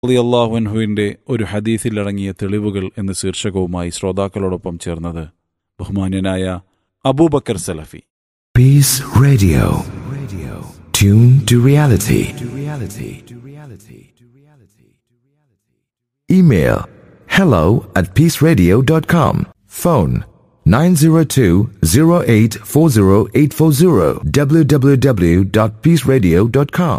അള്ളാഹുൻഹുവിൻ്റെ ഒരു ഹദീസിലടങ്ങിയ തെളിവുകൾ എന്ന ശീർഷകവുമായി ശ്രോതാക്കളോടൊപ്പം ചേർന്നത് ബഹുമാന്യനായ Abubakar Salafi Peace Radio. Radio. Tune to reality. To reality. To reality. To reality. Email hello at peaceradio.com. Phone 902-0840840 www.peaceradio.com.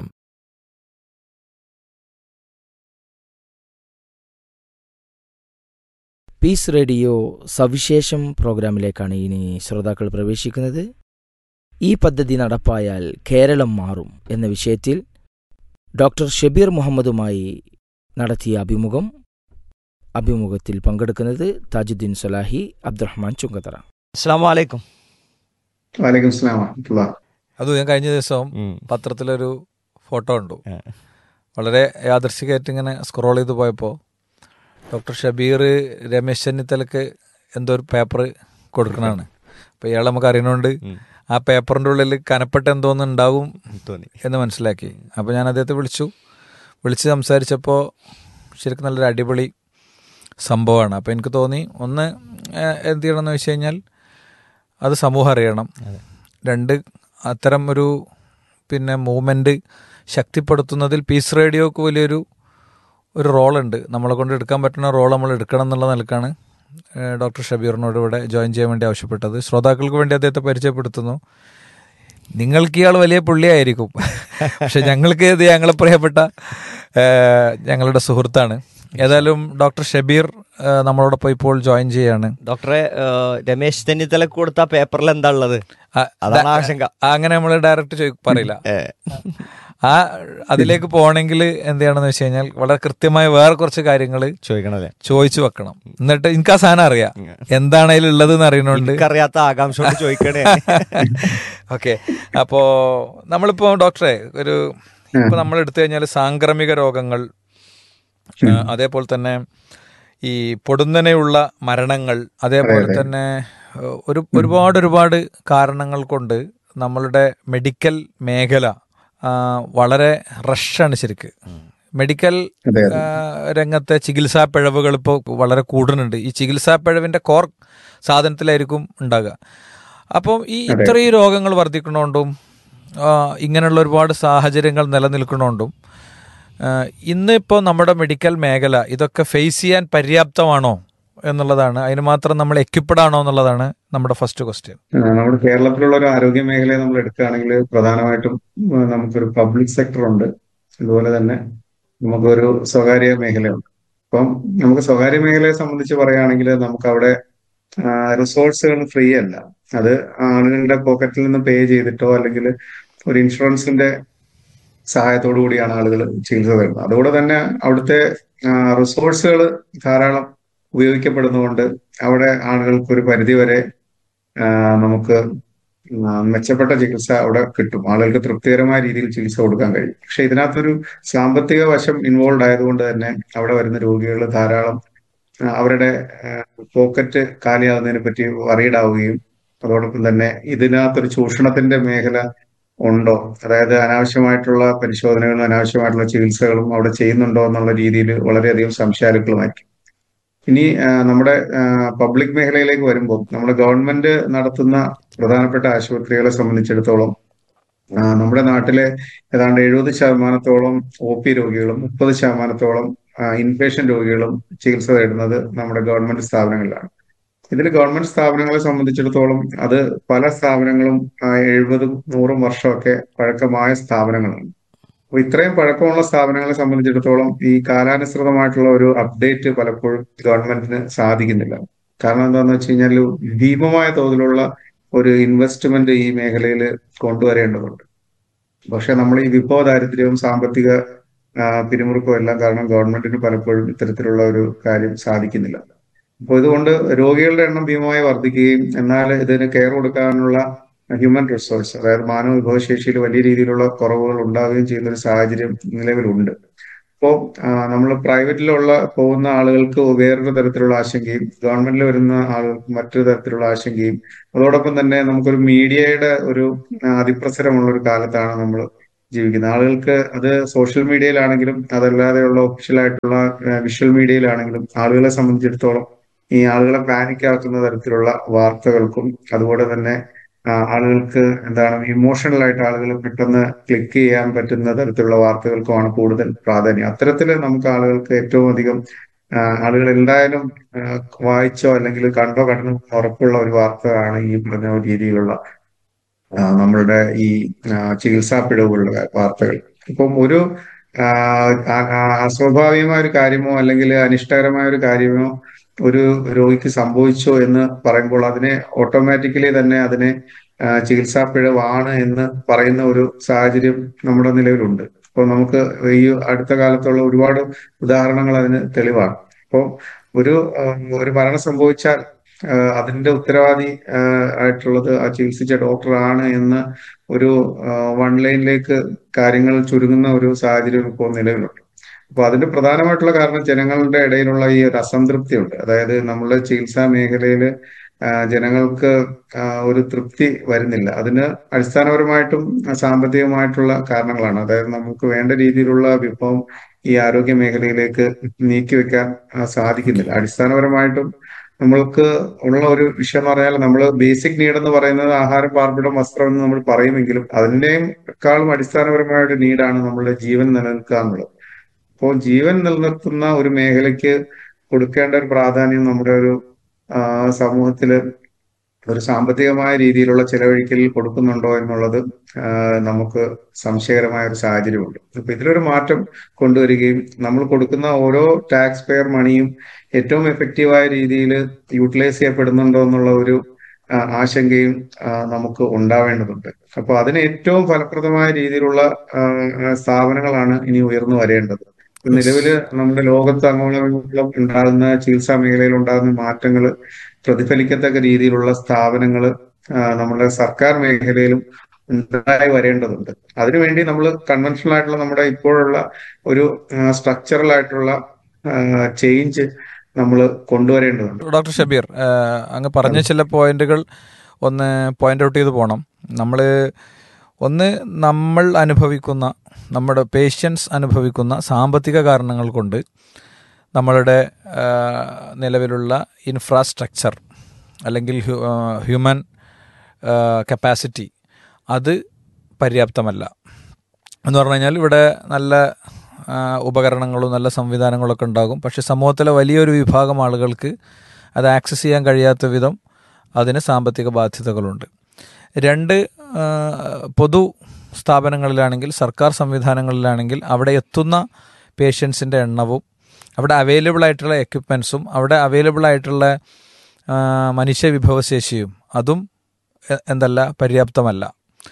Peace radio സവിശേഷം പ്രോഗ്രാമിലേക്കാണ് ഇനി ശ്രോതാക്കൾ പ്രവേശിക്കുന്നത് ഈ പദ്ധതി നടപ്പായാൽ കേരളം മാറും എന്ന വിഷയത്തിൽ ഡോക്ടർ ഷബീർ മുഹമ്മദുമായി നടത്തിയ അഭിമുഖം അഭിമുഖത്തിൽ പങ്കെടുക്കുന്നത് താജുദ്ദീൻ സലാഹി അബ്ദുറഹ്മാൻ ചുങ്കത്തറ അസ്സാം വലൈക്കും വലൈക്കും സ്ലാം വറഹ്മത്തുള്ളാ. അത് ഞാൻ കഴിഞ്ഞ ദിവസം പത്രത്തിലൊരു ഫോട്ടോ കണ്ടു ആ. വളരെ യാദർശികമായിട്ട് ഇങ്ങനെ സ്ക്രോൾ ചെയ്ത് പോയപ്പോൾ ഡോക്ടർ ഷബീർ രമേശ് ചെന്നിത്തലക്ക് എന്തോ ഒരു പേപ്പർ കൊടുക്കണതാണ് അപ്പോൾ ഇയാൾ നമുക്ക് അറിയണോണ്ട് ആ പേപ്പറിൻ്റെ ഉള്ളിൽ കനപ്പെട്ട എന്തോന്ന് ഉണ്ടാവും തോന്നി എന്ന് മനസ്സിലാക്കി അപ്പോൾ ഞാൻ അദ്ദേഹത്തെ വിളിച്ചു വിളിച്ച് സംസാരിച്ചപ്പോൾ ശരിക്കും നല്ലൊരു അടിപൊളി സംഭവമാണ് അപ്പോൾ എനിക്ക് തോന്നി ഒന്ന് ഏഹ്, എന്ത് ചെയ്യണമെന്ന് വെച്ച് കഴിഞ്ഞാൽ അത് സമൂഹം അറിയണം രണ്ട് അത്തരം ഒരു പിന്നെ മൂവ്മെൻറ്റ് ശക്തിപ്പെടുത്തുന്നതിൽ പീസ് റേഡിയോക്ക് വലിയൊരു ഒരു റോളുണ്ട് നമ്മളെ കൊണ്ട് എടുക്കാൻ പറ്റുന്ന റോൾ നമ്മൾ എടുക്കണം എന്നുള്ള നിലക്കാണ് ഏഹ്, ഡോക്ടർ ഷബീറിനോട് ഇവിടെ ജോയിൻ ചെയ്യാൻ വേണ്ടി ആവശ്യപ്പെട്ടത് ശ്രോതാക്കൾക്ക് വേണ്ടി അദ്ദേഹത്തെ പരിചയപ്പെടുത്തുന്നു നിങ്ങൾക്ക് ഇയാൾ വലിയ പുള്ളിയായിരിക്കും പക്ഷെ ഞങ്ങൾക്ക് ഇത് ഞങ്ങളെ പ്രിയപ്പെട്ട ഏഹ്, ഞങ്ങളുടെ സുഹൃത്താണ് ഏതായാലും ഡോക്ടർ ഷബീർ ഏഹ്, നമ്മളോടൊപ്പം ഇപ്പോൾ ജോയിൻ ചെയ്യാണ് ഡോക്ടറെ ഏഹ്, രമേശ് ചെന്നിത്തലക്ക് കൊടുത്ത പേപ്പറിൽ എന്താ ഉള്ളത് ആ, അതാണ് ദാ- ആശങ്ക. ആ, അങ്ങനെ നമ്മൾ ഡയറക്റ്റ് ചോദി പറയില്ല ഏ. ആ അതിലേക്ക് പോകണമെങ്കിൽ എന്ത് ചെയ്യണമെന്ന് വെച്ച് കഴിഞ്ഞാൽ വളരെ കൃത്യമായ വേറെ കുറച്ച് കാര്യങ്ങൾ ചോദിക്കണല്ലേ ചോദിച്ചു വെക്കണം എന്നിട്ട് എനിക്ക് ആ സാധനം അറിയാം എന്താണ് അതിലുള്ളത് എന്ന് അറിയണോണ്ട് എനിക്കറിയാത്ത ആകാംക്ഷയോട് ചോദിക്കണേ ഓക്കെ അപ്പോ നമ്മളിപ്പോ ഡോക്ടറെ ഒരു ഇപ്പൊ നമ്മൾ എടുത്തു കഴിഞ്ഞാൽ സാംക്രമിക രോഗങ്ങൾ ആ, അതേപോലെ തന്നെ ഈ പൊടുന്നനെയുള്ള മരണങ്ങൾ അതേപോലെ തന്നെ ഏഹ്, ഒരു ഒരുപാട് ഒരുപാട് കാരണങ്ങൾ കൊണ്ട് നമ്മളുടെ മെഡിക്കൽ മേഖല ആ, വളരെ റഷാണ് ശരിക്ക് മെഡിക്കൽ അതെ, ആ, രംഗത്തെ ചികിത്സാ പിഴവുകൾ ഇപ്പോൾ വളരെ കൂടുന്നുണ്ട് ഈ ചികിത്സാ പിഴവിന്റെ കോർ സാധനത്തിലായിരിക്കും ഉണ്ടാകുക അപ്പം ഈ ഇത്രയും രോഗങ്ങൾ വർദ്ധിക്കണോണ്ടും ആ, ഇങ്ങനെയുള്ള ഒരുപാട് സാഹചര്യങ്ങൾ നിലനിൽക്കണോണ്ടും ആ, ഇന്ന് ഇപ്പോൾ നമ്മുടെ മെഡിക്കൽ മേഖല ഇതൊക്കെ ഫേസ് ചെയ്യാൻ പര്യാപ്തമാണോ എന്നുള്ളതാണ് അതിന് മാത്രം നമ്മൾ എക്യുപ്പഡ് ആണോ എന്നുള്ളതാണ് നമ്മുടെ ഫസ്റ്റ് ക്വസ്റ്റ്യൻ ആ, നമ്മുടെ കേരളത്തിലുള്ള ഒരു ആരോഗ്യ മേഖലയെ നമ്മൾ എടുക്കുകയാണെങ്കിൽ പ്രധാനമായിട്ടും ആ, നമുക്കൊരു പബ്ലിക് സെക്ടർ ഉണ്ട് അതുപോലെ തന്നെ നമുക്കൊരു സ്വകാര്യ മേഖലയുണ്ട് അപ്പം നമുക്ക് സ്വകാര്യ മേഖലയെ സംബന്ധിച്ച് പറയുകയാണെങ്കിൽ നമുക്ക് അവിടെ റിസോഴ്സുകൾ ഫ്രീ അല്ല അത് ആളുകളുടെ പോക്കറ്റിൽ നിന്ന് പേ ചെയ്തിട്ടോ അല്ലെങ്കിൽ ഒരു ഇൻഷുറൻസിന്റെ സഹായത്തോടു കൂടിയാണ് ആളുകൾ ചികിത്സ തരുന്നത് അതുകൊണ്ട് തന്നെ അവിടുത്തെ റിസോഴ്സുകൾ ധാരാളം ഉപയോഗിക്കപ്പെടുന്നതുകൊണ്ട് അവിടെ ആളുകൾക്ക് ഒരു പരിധിവരെ ആ, നമുക്ക് ആ, മെച്ചപ്പെട്ട ചികിത്സ അവിടെ കിട്ടും ആളുകൾക്ക് തൃപ്തികരമായ രീതിയിൽ ചികിത്സ കൊടുക്കാൻ കഴിയും പക്ഷെ ഇതിനകത്തൊരു സാമ്പത്തിക വശം ഇൻവോൾവ് ആയതുകൊണ്ട് തന്നെ അവിടെ വരുന്ന രോഗികൾ ധാരാളം ആ, അവരുടെ പോക്കറ്റ് കാലിയാവുന്നതിനെ പറ്റി വറീഡാവുകയും അതോടൊപ്പം തന്നെ ഇതിനകത്തൊരു ചൂഷണത്തിന്റെ മേഖല ഉണ്ടോ അതായത് അനാവശ്യമായിട്ടുള്ള പരിശോധനകളും അനാവശ്യമായിട്ടുള്ള ചികിത്സകളും അവിടെ ചെയ്യുന്നുണ്ടോ എന്നുള്ള രീതിയിൽ വളരെയധികം സംശയാലുക്കളുമായിരിക്കും ഇനി ആ, നമ്മുടെ പബ്ലിക് മേഖലയിലേക്ക് വരുമ്പോൾ നമ്മുടെ ഗവൺമെന്റ് നടത്തുന്ന പ്രധാനപ്പെട്ട ആശുപത്രികളെ സംബന്ധിച്ചിടത്തോളം ആ, നമ്മുടെ നാട്ടിലെ ഏതാണ്ട് എഴുപത് ശതമാനത്തോളം ഒ പി രോഗികളും മുപ്പത് ശതമാനത്തോളം ഇൻപേഷ്യൻ രോഗികളും ചികിത്സ തേടുന്നത് നമ്മുടെ ഗവൺമെന്റ് സ്ഥാപനങ്ങളിലാണ് ഇതിൽ ഗവൺമെന്റ് സ്ഥാപനങ്ങളെ സംബന്ധിച്ചിടത്തോളം അത് പല സ്ഥാപനങ്ങളും ആ, എഴുപതും നൂറും വർഷമൊക്കെ പഴക്കമായ സ്ഥാപനങ്ങളാണ് അപ്പൊ ഇത്രയും പഴക്കമുള്ള സ്ഥാപനങ്ങളെ സംബന്ധിച്ചിടത്തോളം ഈ കാലാനുസൃതമായിട്ടുള്ള ഒരു അപ്ഡേറ്റ് പലപ്പോഴും ഗവൺമെന്റിന് സാധിക്കുന്നില്ല കാരണം എന്താണെന്ന് വെച്ച് കഴിഞ്ഞാൽ ഭീമമായ തോതിലുള്ള ഒരു ഇൻവെസ്റ്റ്മെന്റ് ഈ മേഖലയിൽ കൊണ്ടുവരേണ്ടതുണ്ട് പക്ഷെ നമ്മൾ ഈ വിഭവ ദാരിദ്ര്യവും സാമ്പത്തിക ആ, പിരിമുറുക്കവും എല്ലാം കാരണം ഗവൺമെന്റിന് പലപ്പോഴും ഇത്തരത്തിലുള്ള ഒരു കാര്യം സാധിക്കുന്നില്ല അപ്പോൾ ഇതുകൊണ്ട് രോഗികളുടെ എണ്ണം ഭീമമായി വർദ്ധിക്കുകയും എന്നാൽ ഇതിന് കെയർ കൊടുക്കാനുള്ള ഹ്യൂമൻ റിസോഴ്സ് അതായത് മാനവ വിഭവശേഷിയിൽ വലിയ രീതിയിലുള്ള കുറവുകൾ ഉണ്ടാവുകയും ചെയ്യുന്ന ഒരു സാഹചര്യം നിലവിലുണ്ട് അപ്പോൾ നമ്മൾ പ്രൈവറ്റിലുള്ള പോകുന്ന ആളുകൾക്ക് വേറൊരു തരത്തിലുള്ള ആശങ്കയും ഗവൺമെന്റിൽ വരുന്ന ആളുകൾക്ക് മറ്റൊരു തരത്തിലുള്ള ആശങ്കയും അതോടൊപ്പം തന്നെ നമുക്കൊരു മീഡിയയുടെ ഒരു ആ, അതിപ്രസരമുള്ള ഒരു കാലത്താണ് നമ്മൾ ജീവിക്കുന്നത് ആളുകൾക്ക് അത് സോഷ്യൽ മീഡിയയിലാണെങ്കിലും അതല്ലാതെയുള്ള ഒഫീഷ്യലായിട്ടുള്ള വിഷ്വൽ മീഡിയയിലാണെങ്കിലും ആളുകളെ സംബന്ധിച്ചിടത്തോളം ഈ ആളുകളെ പാനിക് ആക്കുന്ന തരത്തിലുള്ള വാർത്തകൾക്കും അതുപോലെ തന്നെ ആ, ആളുകൾക്ക് എന്താണ് ഇമോഷണൽ ആയിട്ട് ആളുകൾ പെട്ടെന്ന് ക്ലിക്ക് ചെയ്യാൻ പറ്റുന്ന തരത്തിലുള്ള വാർത്തകൾക്കുമാണ് കൂടുതൽ പ്രാധാന്യം അത്തരത്തിൽ നമുക്ക് ആളുകൾക്ക് ഏറ്റവും അധികം ആ, ആളുകൾ എന്തായാലും ആ, വായിച്ചോ അല്ലെങ്കിൽ കണ്ടോ കണ്ടോ ഉറപ്പുള്ള ഒരു വാർത്തയാണ് ഈ പറഞ്ഞ രീതിയിലുള്ള ആ, നമ്മളുടെ ഈ ആ, ചികിത്സാ പിഴവുകളുടെ വാർത്തകൾ ഇപ്പം ഒരു ആ, ആ- ആ- അസ്വാഭാവികമായ ഒരു കാര്യമോ അല്ലെങ്കിൽ അനിഷ്ടകരമായ ഒരു കാര്യമോ ഒരു രോഗിക്ക് സംഭവിച്ചോ എന്ന് പറയുമ്പോൾ അതിനെ ഓട്ടോമാറ്റിക്കലി തന്നെ അതിനെ ആ, ചികിത്സാ പിഴവാണ് എന്ന് പറയുന്ന ഒരു സാഹചര്യം നമ്മുടെ നിലവിലുണ്ട് അപ്പോൾ നമുക്ക് ഈ അടുത്ത കാലത്തുള്ള ഒരുപാട് ഉദാഹരണങ്ങൾ അതിന് തെളിവാണ് അപ്പോൾ ഒരു ആ, ഒരു മരണം സംഭവിച്ചാൽ ആ, അതിന്റെ ഉത്തരവാദി ആ, ആയിട്ടുള്ളത് ആ ചികിത്സിച്ച ഡോക്ടറാണ് എന്ന് ഒരു വൺ ലൈനിലേക്ക് കാര്യങ്ങൾ ചുരുങ്ങുന്ന ഒരു സാഹചര്യം ഇപ്പോൾ നിലവിലുണ്ട് അപ്പൊ അതിന്റെ പ്രധാനമായിട്ടുള്ള കാരണം ജനങ്ങളുടെ ഇടയിലുള്ള ഈ ഒരു അസംതൃപ്തിയുണ്ട് അതായത് നമ്മുടെ ചികിത്സാ മേഖലയിൽ ജനങ്ങൾക്ക് ആ, ഒരു തൃപ്തി വരുന്നില്ല അതിന് അടിസ്ഥാനപരമായിട്ടും സാമ്പത്തികമായിട്ടുള്ള കാരണങ്ങളാണ് അതായത് നമുക്ക് വേണ്ട രീതിയിലുള്ള വിഭവം ഈ ആരോഗ്യ മേഖലയിലേക്ക് നീക്കിവെക്കാൻ ആ, സാധിക്കുന്നില്ല അടിസ്ഥാനപരമായിട്ടും നമ്മൾക്ക് ഉള്ള ഒരു വിഷയം എന്ന് പറഞ്ഞാൽ നമ്മൾ ബേസിക് നീഡ് എന്ന് പറയുന്നത് ആഹാരം പാർപ്പിടം വസ്ത്രം എന്ന് നമ്മൾ പറയുമെങ്കിലും അതിന്റെയും എക്കാളും അടിസ്ഥാനപരമായ ഒരു നീഡാണ് നമ്മളുടെ ജീവൻ നിലനിൽക്കുക എന്നുള്ളത് അപ്പോൾ ജീവൻ നിലനിർത്തുന്ന ഒരു മേഖലയ്ക്ക് കൊടുക്കേണ്ട ഒരു പ്രാധാന്യം നമ്മുടെ ഒരു ആ, സമൂഹത്തില് ഒരു സാമ്പത്തികമായ രീതിയിലുള്ള ചെലവഴിക്കൽ കൊടുക്കുന്നുണ്ടോ എന്നുള്ളത് ആ, നമുക്ക് സംശയകരമായ ഒരു സാഹചര്യമുണ്ട് അപ്പൊ ഇതിലൊരു മാറ്റം കൊണ്ടുവരികയും നമ്മൾ കൊടുക്കുന്ന ഓരോ ടാക്സ് പെയർ മണിയും ഏറ്റവും എഫക്റ്റീവായ രീതിയിൽ യൂട്ടിലൈസ് ചെയ്യപ്പെടുന്നുണ്ടോ എന്നുള്ള ഒരു ആ, ആശങ്കയും ആ, നമുക്ക് ഉണ്ടാവേണ്ടതുണ്ട് അപ്പൊ അതിന് ഏറ്റവും ഫലപ്രദമായ രീതിയിലുള്ള ആ, ആ, സ്ഥാപനങ്ങളാണ് ഇനി ഉയർന്നു വരേണ്ടത് നിലവില് നമ്മുടെ ലോകത്ത് അങ്ങോളം ഉണ്ടാകുന്ന ചികിത്സാ മേഖലയിൽ ഉണ്ടാകുന്ന മാറ്റങ്ങൾ പ്രതിഫലിക്കത്തക്ക രീതിയിലുള്ള സ്ഥാപനങ്ങൾ നമ്മുടെ സർക്കാർ മേഖലയിലും ഉണ്ടായി വരേണ്ടതുണ്ട് അതിനുവേണ്ടി നമ്മൾ കൺവെൻഷണൽ ആയിട്ടുള്ള നമ്മുടെ ഇപ്പോഴുള്ള ഒരു സ്ട്രക്ചറൽ ആയിട്ടുള്ള ചേഞ്ച് നമ്മൾ കൊണ്ടുവരേണ്ടതുണ്ട് ഡോക്ടർ ഷബീർ ആ, അങ്ങ് പറഞ്ഞ ചില പോയിന്റുകൾ ഒന്ന് പോയിന്റ് ഔട്ട് ചെയ്ത് പോകണം നമ്മൾ ഒന്ന് നമ്മൾ അനുഭവിക്കുന്ന നമ്മുടെ പേഷ്യൻസ് അനുഭവിക്കുന്ന സാമ്പത്തിക കാരണങ്ങൾ കൊണ്ട് നമ്മളുടെ ആ, നിലവിലുള്ള ഇൻഫ്രാസ്ട്രക്ചർ അല്ലെങ്കിൽ ഹ്യൂ- ആ, ഹ്യൂമൻ കപ്പാസിറ്റി അത് പര്യാപ്തമല്ല എന്ന് പറഞ്ഞു കഴിഞ്ഞാൽ ഇവിടെ നല്ല ആ, ഉപകരണങ്ങളും നല്ല സംവിധാനങ്ങളൊക്കെ ഉണ്ടാകും പക്ഷെ സമൂഹത്തിലെ വലിയൊരു വിഭാഗം ആളുകൾക്ക് അത് ആക്സസ് ചെയ്യാൻ കഴിയാത്ത വിധം അതിന് സാമ്പത്തിക ബാധ്യതകളുണ്ട് രണ്ട് ആ, പൊതു സ്ഥാപനങ്ങളിലാണെങ്കിൽ സർക്കാർ സംവിധാനങ്ങളിലാണെങ്കിൽ അവിടെ എത്തുന്ന പേഷ്യൻസിൻ്റെ എണ്ണവും അവിടെ അവൈലബിൾ ആയിട്ടുള്ള എക്യുപ്മെൻസും അവിടെ അവൈലബിൾ ആയിട്ടുള്ള ആ, മനുഷ്യ വിഭവശേഷിയും അതും എ- എന്തല്ല പര്യാപ്തമല്ല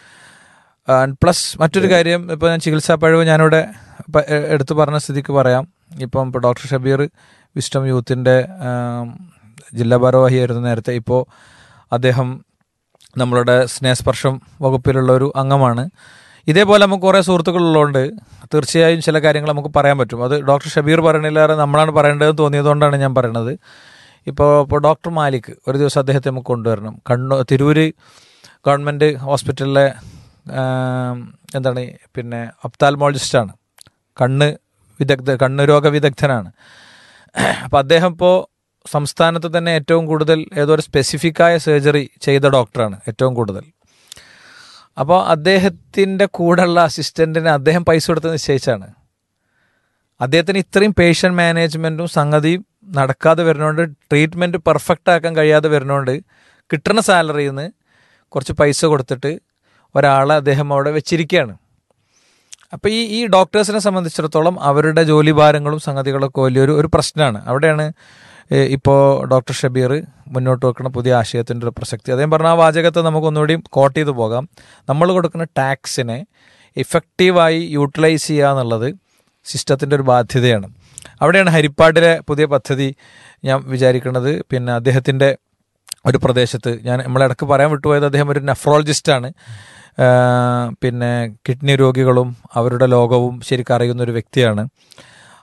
പ്ലസ് മറ്റൊരു കാര്യം ഇപ്പോൾ ഞാൻ ചികിത്സാ പഴവ് ഞാനിവിടെ പ- എ- എടുത്തു പറഞ്ഞ സ്ഥിതിക്ക് പറയാം ഇപ്പം ഇപ്പോൾ ഡോക്ടർ ഷബീർ വിസ്റ്റം യൂത്തിൻ്റെ ജില്ലാ ഭാരവാഹിയായിരുന്നു നേരത്തെ ഇപ്പോൾ അദ്ദേഹം നമ്മളുടെ സ്നേഹസ്പർശം വകുപ്പിലുള്ള ഒരു അംഗമാണ് ഇതേപോലെ നമുക്ക് കുറേ സുഹൃത്തുക്കളുള്ളതുകൊണ്ട് തീർച്ചയായും ചില കാര്യങ്ങൾ നമുക്ക് പറയാൻ പറ്റും അത് ഡോക്ടർ ഷബീർ പറയണില്ലാതെ നമ്മളാണ് പറയേണ്ടതെന്ന് തോന്നിയതുകൊണ്ടാണ് ഞാൻ പറയണത് ഇപ്പോൾ ഇപ്പോൾ ഡോക്ടർ മാലിക് ഒരു ദിവസം അദ്ദേഹത്തെ നമുക്ക് കൊണ്ടുവരണം കണ്ണൂർ തിരൂര് ഗവൺമെൻറ് ഹോസ്പിറ്റലിലെ ആം, എന്താണ് പിന്നെ ഒപ്താൽമോളജിസ്റ്റാണ് കണ്ണ് വിദഗ്ധ കണ്ണ് രോഗ വിദഗ്ധനാണ് അപ്പോൾ അദ്ദേഹം ഇപ്പോൾ സംസ്ഥാനത്ത് തന്നെ ഏറ്റവും കൂടുതൽ ഏതോ ഒരു സ്പെസിഫിക്കായ സർജറി ചെയ്ത ഡോക്ടറാണ് ഏറ്റവും കൂടുതൽ അപ്പോൾ അദ്ദേഹത്തിൻ്റെ കൂടെയുള്ള അസിസ്റ്റൻറ്റിന് അദ്ദേഹം പൈസ കൊടുത്ത് നിശ്ചയിച്ചാണ് അദ്ദേഹത്തിന് ഇത്രയും പേഷ്യൻ്റ് മാനേജ്മെൻറ്റും സംഗതിയും നടക്കാതെ വരുന്നതുകൊണ്ട് ട്രീറ്റ്മെൻറ്റ് പെർഫെക്റ്റ് ആക്കാൻ കഴിയാതെ വരുന്നതുകൊണ്ട് കിട്ടുന്ന സാലറിയിൽ നിന്ന് കുറച്ച് പൈസ കൊടുത്തിട്ട് ഒരാളെ അദ്ദേഹം അവിടെ വെച്ചിരിക്കുകയാണ് അപ്പോൾ ഈ ഈ ഡോക്ടേഴ്സിനെ സംബന്ധിച്ചിടത്തോളം അവരുടെ ജോലി ഭാരങ്ങളും സംഗതികളൊക്കെ വലിയൊരു ഒരു പ്രശ്നമാണ് അവിടെയാണ് ഇപ്പോൾ ഡോക്ടർ ഷബീർ മുന്നോട്ട് വെക്കുന്ന പുതിയ ആശയത്തിൻ്റെ ഒരു പ്രസക്തി അദ്ദേഹം പറഞ്ഞ ആ വാചകത്തെ നമുക്ക് ഒന്നുകൂടി കോട്ട് ചെയ്ത് പോകാം നമ്മൾ കൊടുക്കുന്ന ടാക്സിനെ ഇഫക്റ്റീവായി യൂട്ടിലൈസ് ചെയ്യുക എന്നുള്ളത് സിസ്റ്റത്തിൻ്റെ ഒരു ബാധ്യതയാണ് അവിടെയാണ് ഹരിപ്പാടിലെ പുതിയ പദ്ധതി ഞാൻ വിചാരിക്കുന്നത് പിന്നെ അദ്ദേഹത്തിൻ്റെ ഒരു പ്രദേശത്ത് ഞാൻ നമ്മളിടക്ക് പറയാൻ വിട്ടുപോയത് അദ്ദേഹം ഒരു നെഫ്രോളജിസ്റ്റാണ് പിന്നെ കിഡ്നി രോഗികളും അവരുടെ ലോകവും ശരിക്കും അറിയുന്ന ഒരു വ്യക്തിയാണ്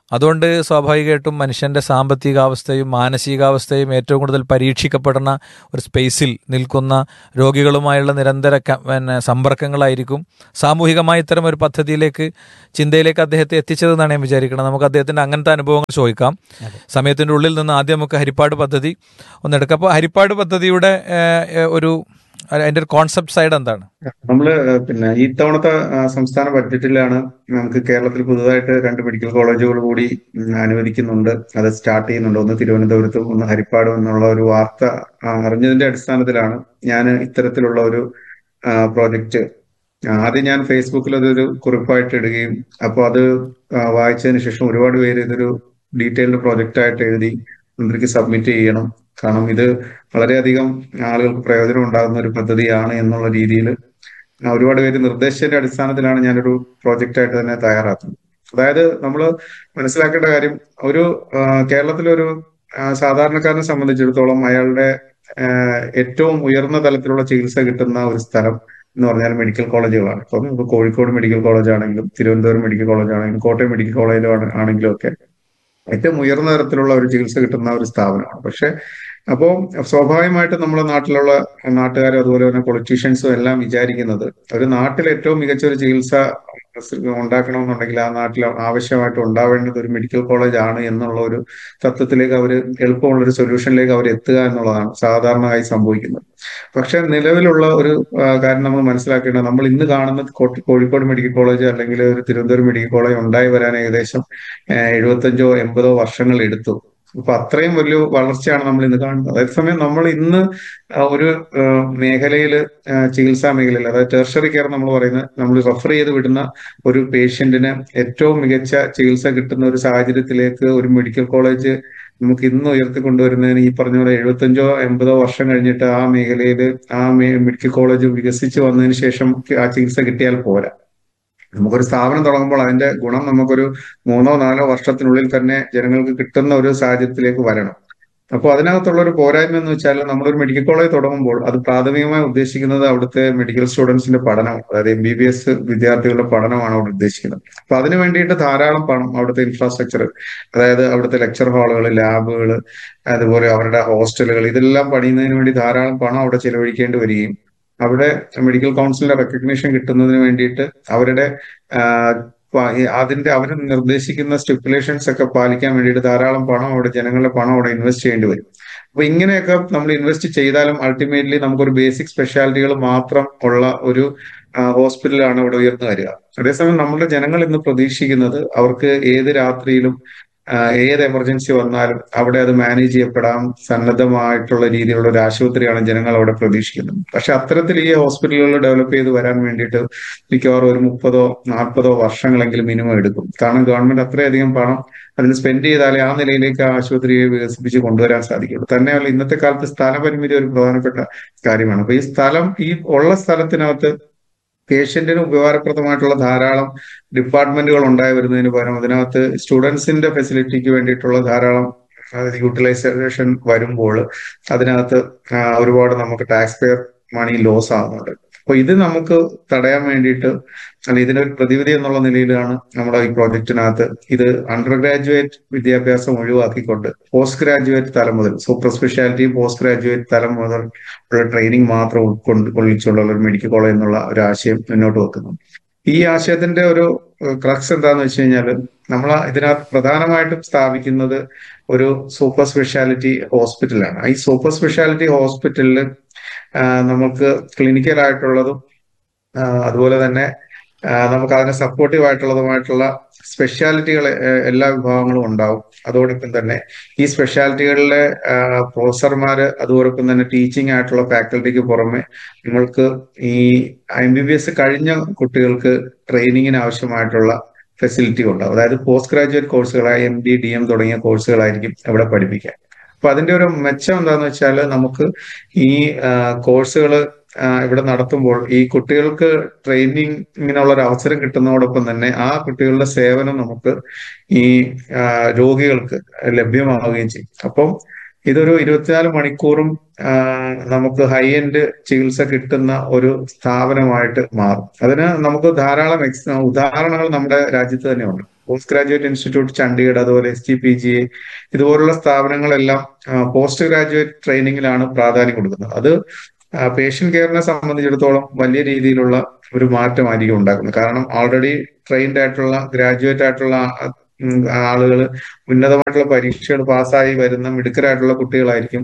അതുകൊണ്ട് സ്വാഭാവികമായിട്ടും മനുഷ്യൻ്റെ സാമ്പത്തികാവസ്ഥയും മാനസികാവസ്ഥയും ഏറ്റവും കൂടുതൽ പരീക്ഷിക്കപ്പെടുന്ന ഒരു സ്പേസിൽ നിൽക്കുന്ന രോഗികളുമായുള്ള നിരന്തര ക- പിന്നെ സമ്പർക്കങ്ങളായിരിക്കും സാമൂഹികമായ ഇത്തരം ഒരു പദ്ധതിയിലേക്ക് ചിന്തയിലേക്ക് അദ്ദേഹത്തെ എത്തിച്ചതെന്നാണ് ഞാൻ വിചാരിക്കുന്നത് നമുക്ക് അദ്ദേഹത്തിൻ്റെ അങ്ങനത്തെ അനുഭവങ്ങൾ ചോദിക്കാം സമയത്തിൻ്റെ ഉള്ളിൽ നിന്ന് ആദ്യം നമുക്ക് ഹരിപ്പാട് പദ്ധതി ഒന്നെടുക്കാം അപ്പോൾ ഹരിപ്പാട് പദ്ധതിയുടെ ഏഹ്, ഏഹ്, ഒരു അതിൻ്റെ ഒരു കോൺസെപ്റ്റ് സൈഡ് എന്താണ് നമ്മള് പിന്നെ ഈ തവണത്തെ ആ, സംസ്ഥാന ബഡ്ജറ്റിലാണ് നമുക്ക് കേരളത്തിൽ പുതുതായിട്ട് രണ്ട് മെഡിക്കൽ കോളേജുകൾ കൂടി ഉം, അനുവദിക്കുന്നുണ്ട് അത് സ്റ്റാർട്ട് ചെയ്യുന്നുണ്ട് ഒന്ന് തിരുവനന്തപുരത്തും ഒന്ന് ഹരിപ്പാടും എന്നുള്ള ഒരു വാർത്ത ആ, അറിഞ്ഞതിന്റെ അടിസ്ഥാനത്തിലാണ് ഞാൻ ഇത്തരത്തിലുള്ള ഒരു പ്രോജക്റ്റ് ആദ്യം ഞാൻ ഫേസ്ബുക്കിൽ അതൊരു കുറിപ്പായിട്ട് ഇടുകയും അപ്പോൾ അത് ആ, വായിച്ചതിന് ശേഷം ഒരുപാട് പേര് ഇതൊരു ഡീറ്റെയിൽഡ് പ്രോജക്റ്റ് ആയിട്ട് എഴുതി മന്ത്രിക്ക് സബ്മിറ്റ് ചെയ്യണം കാരണം ഇത് വളരെയധികം ആളുകൾക്ക് പ്രയോജനം ഉണ്ടാകുന്ന ഒരു പദ്ധതിയാണ് എന്നുള്ള രീതിയിൽ ആ, ഒരുപാട് പേര് നിർദ്ദേശത്തിന്റെ അടിസ്ഥാനത്തിലാണ് ഞാനൊരു പ്രോജക്റ്റ് ആയിട്ട് തന്നെ തയ്യാറാക്കുന്നത് അതായത് നമ്മൾ മനസ്സിലാക്കേണ്ട കാര്യം ഒരു ആ, കേരളത്തിലൊരു ആ, സാധാരണക്കാരനെ സംബന്ധിച്ചിടത്തോളം അയാളുടെ ആ, ഏറ്റവും ഉയർന്ന തലത്തിലുള്ള ചികിത്സ കിട്ടുന്ന ഒരു സ്ഥലം എന്ന് പറഞ്ഞാൽ മെഡിക്കൽ കോളേജുകളാണ് ഇപ്പം ഇപ്പൊ കോഴിക്കോട് മെഡിക്കൽ കോളേജ് ആണെങ്കിലും തിരുവനന്തപുരം മെഡിക്കൽ കോളേജ് ആണെങ്കിലും കോട്ടയം മെഡിക്കൽ കോളേജിലും ആണ്- ആണെങ്കിലും ഒക്കെ ഏറ്റവും ഉയർന്ന തരത്തിലുള്ള ഒരു ചികിത്സ കിട്ടുന്ന ഒരു സ്ഥാപനമാണ് പക്ഷെ അപ്പോൾ സ്വാഭാവികമായിട്ടും നമ്മുടെ നാട്ടിലുള്ള നാട്ടുകാരും അതുപോലെ തന്നെ പൊളിറ്റീഷ്യൻസും എല്ലാം വിചാരിക്കുന്നത് ഒരു നാട്ടിൽ ഏറ്റവും മികച്ച ഒരു ചികിത്സ ഉണ്ടാക്കണമെന്നുണ്ടെങ്കിൽ ആ നാട്ടിൽ ആവശ്യമായിട്ട് ഉണ്ടാവേണ്ടത് ഒരു മെഡിക്കൽ കോളേജ് ആണ് എന്നുള്ള ഒരു തത്വത്തിലേക്ക് അവർ എളുപ്പമുള്ള ഒരു സൊല്യൂഷനിലേക്ക് അവർ എത്തുക എന്നുള്ളതാണ് സാധാരണയായി സംഭവിക്കുന്നത് പക്ഷെ നിലവിലുള്ള ഒരു ആ, കാര്യം നമ്മൾ മനസ്സിലാക്കേണ്ടത് നമ്മൾ ഇന്ന് കാണുന്ന കോട്ടി- കോഴിക്കോട് മെഡിക്കൽ കോളേജ് അല്ലെങ്കിൽ ഒരു തിരുവനന്തപുരം മെഡിക്കൽ കോളേജ് ഉണ്ടായി വരാൻ ഏകദേശം ഏഹ്, എഴുപത്തഞ്ചോ എൺപതോ വർഷങ്ങൾ എടുത്തു അപ്പൊ അത്രയും വലിയ വളർച്ചയാണ് നമ്മൾ ഇന്ന് കാണുന്നത് അതേസമയം നമ്മൾ ഇന്ന് ആ, ഒരു മേഖലയിൽ ചികിത്സാ മേഖലയിൽ അതായത് ടെർഷറി കെയർ നമ്മൾ പറയുന്നത് നമ്മൾ റെഫർ ചെയ്ത് വിടുന്ന ഒരു പേഷ്യന്റിന് ഏറ്റവും മികച്ച ചികിത്സ കിട്ടുന്ന ഒരു സാഹചര്യത്തിലേക്ക് ഒരു മെഡിക്കൽ കോളേജ് നമുക്ക് ഇന്ന് ഉയർത്തിക്കൊണ്ടുവരുന്നതിന് ഈ പറഞ്ഞ പോലെ എഴുപത്തഞ്ചോ എൺപതോ വർഷം കഴിഞ്ഞിട്ട് ആ മേഖലയിൽ ആ മെ- മെഡിക്കൽ കോളേജ് വികസിച്ച് വന്നതിന് ശേഷം ആ ചികിത്സ കിട്ടിയാൽ പോരാ നമുക്കൊരു സ്ഥാപനം തുടങ്ങുമ്പോൾ അതിന്റെ ഗുണം നമുക്കൊരു മൂന്നോ നാലോ വർഷത്തിനുള്ളിൽ തന്നെ ജനങ്ങൾക്ക് കിട്ടുന്ന ഒരു സാഹചര്യത്തിലേക്ക് വരണം അപ്പോൾ അതിനകത്തുള്ള ഒരു പോരായ്മ എന്ന് വെച്ചാൽ നമ്മളൊരു മെഡിക്കൽ കോളേജ് തുടങ്ങുമ്പോൾ അത് പ്രാഥമികമായി ഉദ്ദേശിക്കുന്നത് അവിടുത്തെ മെഡിക്കൽ സ്റ്റുഡൻസിന്റെ പഠനം അതായത് എം ബി ബി എസ് വിദ്യാർത്ഥികളുടെ പഠനമാണ് അവിടെ ഉദ്ദേശിക്കുന്നത് അപ്പൊ അതിന് വേണ്ടിയിട്ട് ധാരാളം പണം അവിടുത്തെ ഇൻഫ്രാസ്ട്രക്ചർ അതായത് അവിടുത്തെ ലെക്ചർ ഹാളുകൾ ലാബുകൾ അതുപോലെ അവരുടെ ഹോസ്റ്റലുകൾ ഇതെല്ലാം പണിയുന്നതിന് വേണ്ടി ധാരാളം പണം അവിടെ ചെലവഴിക്കേണ്ടി വരികയും അവിടെ മെഡിക്കൽ കൗൺസിലിന്റെ റെക്കഗ്നീഷൻ കിട്ടുന്നതിന് വേണ്ടിയിട്ട് അവരുടെ ആ, പ- ഈ അതിന്റെ അവർ നിർദ്ദേശിക്കുന്ന സ്റ്റിപ്പുലേഷൻസ് ഒക്കെ പാലിക്കാൻ വേണ്ടിയിട്ട് ധാരാളം പണം അവിടെ ജനങ്ങളുടെ പണം അവിടെ ഇൻവെസ്റ്റ് ചെയ്യേണ്ടി വരും അപ്പൊ ഇങ്ങനെയൊക്കെ നമ്മൾ ഇൻവെസ്റ്റ് ചെയ്താലും അൾട്ടിമേറ്റ്ലി നമുക്കൊരു ബേസിക് സ്പെഷ്യാലിറ്റികൾ മാത്രം ഉള്ള ഒരു ഹോസ്പിറ്റലാണ് ഇവിടെ ഉയർന്നു വരിക അതേസമയം നമ്മുടെ ജനങ്ങൾ ഇന്ന് പ്രതീക്ഷിക്കുന്നത് അവർക്ക് ഏത് രാത്രിയിലും ആ, ഏത് എമർജൻസി വന്നാലും അവിടെ അത് മാനേജ് ചെയ്യപ്പെടാൻ സന്നദ്ധമായിട്ടുള്ള രീതിയിലുള്ള ഒരു ആശുപത്രിയാണ് ജനങ്ങൾ അവിടെ പ്രതീക്ഷിക്കുന്നത് പക്ഷെ അത്തരത്തിൽ ഈ ഹോസ്പിറ്റലുകൾ ഡെവലപ്പ് ചെയ്ത് വരാൻ വേണ്ടിയിട്ട് മിക്കവാറും ഒരു മുപ്പതോ നാൽപ്പതോ വർഷങ്ങളെങ്കിലും മിനിമം എടുക്കും കാരണം ഗവൺമെന്റ് അത്രയധികം പണം അതിന് സ്പെൻഡ് ചെയ്താലേ ആ നിലയിലേക്ക് ആ ആശുപത്രിയെ വികസിപ്പിച്ച് കൊണ്ടുവരാൻ സാധിക്കുള്ളൂ തന്നെയല്ല ഇന്നത്തെ കാലത്ത് സ്ഥലപരിമിതി ഒരു പ്രധാനപ്പെട്ട കാര്യമാണ് അപ്പൊ ഈ സ്ഥലം ഈ ഉള്ള സ്ഥലത്തിനകത്ത് പേഷ്യന്റിന് ഉപകാരപ്രദമായിട്ടുള്ള ധാരാളം ഡിപ്പാർട്ട്മെന്റുകൾ ഉണ്ടായി വരുന്നതിന് പകരം അതിനകത്ത് സ്റ്റുഡൻസിന്റെ ഫെസിലിറ്റിക്ക് വേണ്ടിയിട്ടുള്ള ധാരാളം യൂട്ടിലൈസേഷൻ വരുമ്പോൾ അതിനകത്ത് ആ, ഒരുപാട് നമുക്ക് ടാക്സ് പെയർ മണി ലോസ് ആകുന്നുണ്ട് അപ്പൊ ഇത് നമുക്ക് തടയാൻ വേണ്ടിയിട്ട് അല്ല ഇതിനൊരു പ്രതിവിധി എന്നുള്ള നിലയിലാണ് നമ്മുടെ ഈ പ്രോജക്റ്റിനകത്ത് ഇത് അണ്ടർ ഗ്രാജുവേറ്റ് വിദ്യാഭ്യാസം ഒഴിവാക്കിക്കൊണ്ട് പോസ്റ്റ് ഗ്രാജുവേറ്റ് തലം മുതൽ സൂപ്പർ സ്പെഷ്യാലിറ്റി പോസ്റ്റ് ഗ്രാജുവേറ്റ് തലം മുതൽ ഉള്ള ട്രെയിനിങ് മാത്രം ഉൾക്കൊണ്ട് കൊള്ളിച്ചുള്ള ഒരു മെഡിക്കൽ കോളേജ് എന്നുള്ള ഒരു ആശയം മുന്നോട്ട് വെക്കുന്നു ഈ ആശയത്തിന്റെ ഒരു ക്രക്സ് എന്താന്ന് വെച്ച് കഴിഞ്ഞാൽ നമ്മൾ ഇതിനകത്ത് പ്രധാനമായിട്ടും സ്ഥാപിക്കുന്നത് ഒരു സൂപ്പർ സ്പെഷ്യാലിറ്റി ഹോസ്പിറ്റലാണ് ഈ സൂപ്പർ സ്പെഷ്യാലിറ്റി ഹോസ്പിറ്റലിൽ നമുക്ക് ക്ലിനിക്കൽ ആയിട്ടുള്ളതും ആ, അതുപോലെ തന്നെ ആ, നമുക്ക് അതിന് സപ്പോർട്ടീവ് ആയിട്ടുള്ളതുമായിട്ടുള്ള സ്പെഷ്യാലിറ്റികൾ എല്ലാ വിഭാഗങ്ങളും ഉണ്ടാവും അതോടൊപ്പം തന്നെ ഈ സ്പെഷ്യാലിറ്റികളിലെ പ്രൊഫസർമാര് അതോടൊപ്പം തന്നെ ടീച്ചിങ് ആയിട്ടുള്ള ഫാക്കൽറ്റിക്ക് പുറമെ നമ്മൾക്ക് ഈ എം ബി ബി എസ് കഴിഞ്ഞ കുട്ടികൾക്ക് ട്രെയിനിങ്ങിന് ആവശ്യമായിട്ടുള്ള ഫെസിലിറ്റി ഉണ്ടാവും അതായത് പോസ്റ്റ് ഗ്രാജുവേറ്റ് കോഴ്സുകളായ എം ഡി ഡി എം തുടങ്ങിയ കോഴ്സുകളായിരിക്കും അവിടെ പഠിപ്പിക്കാൻ അപ്പൊ അതിന്റെ ഒരു മെച്ചം എന്താന്ന് വെച്ചാൽ നമുക്ക് ഈ കോഴ്സുകൾ ഇവിടെ നടത്തുമ്പോൾ ഈ കുട്ടികൾക്ക് ട്രെയിനിങ്ങിനുള്ള ഒരു അവസരം കിട്ടുന്നതോടൊപ്പം തന്നെ ആ കുട്ടികളുടെ സേവനം നമുക്ക് ഈ ആ, രോഗികൾക്ക് ലഭ്യമാവുകയും ചെയ്യും അപ്പം ഇതൊരു ഇരുപത്തിനാല് മണിക്കൂറും ആ, നമുക്ക് ഹൈ എൻഡ് ചികിത്സ കിട്ടുന്ന ഒരു സ്ഥാപനമായിട്ട് മാറും അതിന് നമുക്ക് ധാരാളം എക്സ് ഉദാഹരണങ്ങൾ നമ്മുടെ രാജ്യത്ത് തന്നെ ഉണ്ട് പോസ്റ്റ് ഗ്രാജുവേറ്റ് ഇൻസ്റ്റിറ്റ്യൂട്ട് ചണ്ഡീഗഡ് അതുപോലെ S G P G A ഇതുപോലുള്ള സ്ഥാപനങ്ങളെല്ലാം പോസ്റ്റ് ഗ്രാജുവേറ്റ് ട്രെയിനിങ്ങിലാണ് പ്രാധാന്യം കൊടുക്കുന്നത് അത് പേഷ്യന്റ് കെയറിനെ സംബന്ധിച്ചിടത്തോളം വലിയ രീതിയിലുള്ള ഒരു മാറ്റമായിരിക്കും ഉണ്ടാക്കുന്നത് കാരണം ഓൾറെഡി ട്രെയിൻഡ് ആയിട്ടുള്ള ഗ്രാജുവേറ്റ് ആയിട്ടുള്ള ആളുകൾ ഉന്നതമായിട്ടുള്ള പരീക്ഷകൾ പാസ്സായി വരുന്ന മിടുക്കരായിട്ടുള്ള കുട്ടികളായിരിക്കും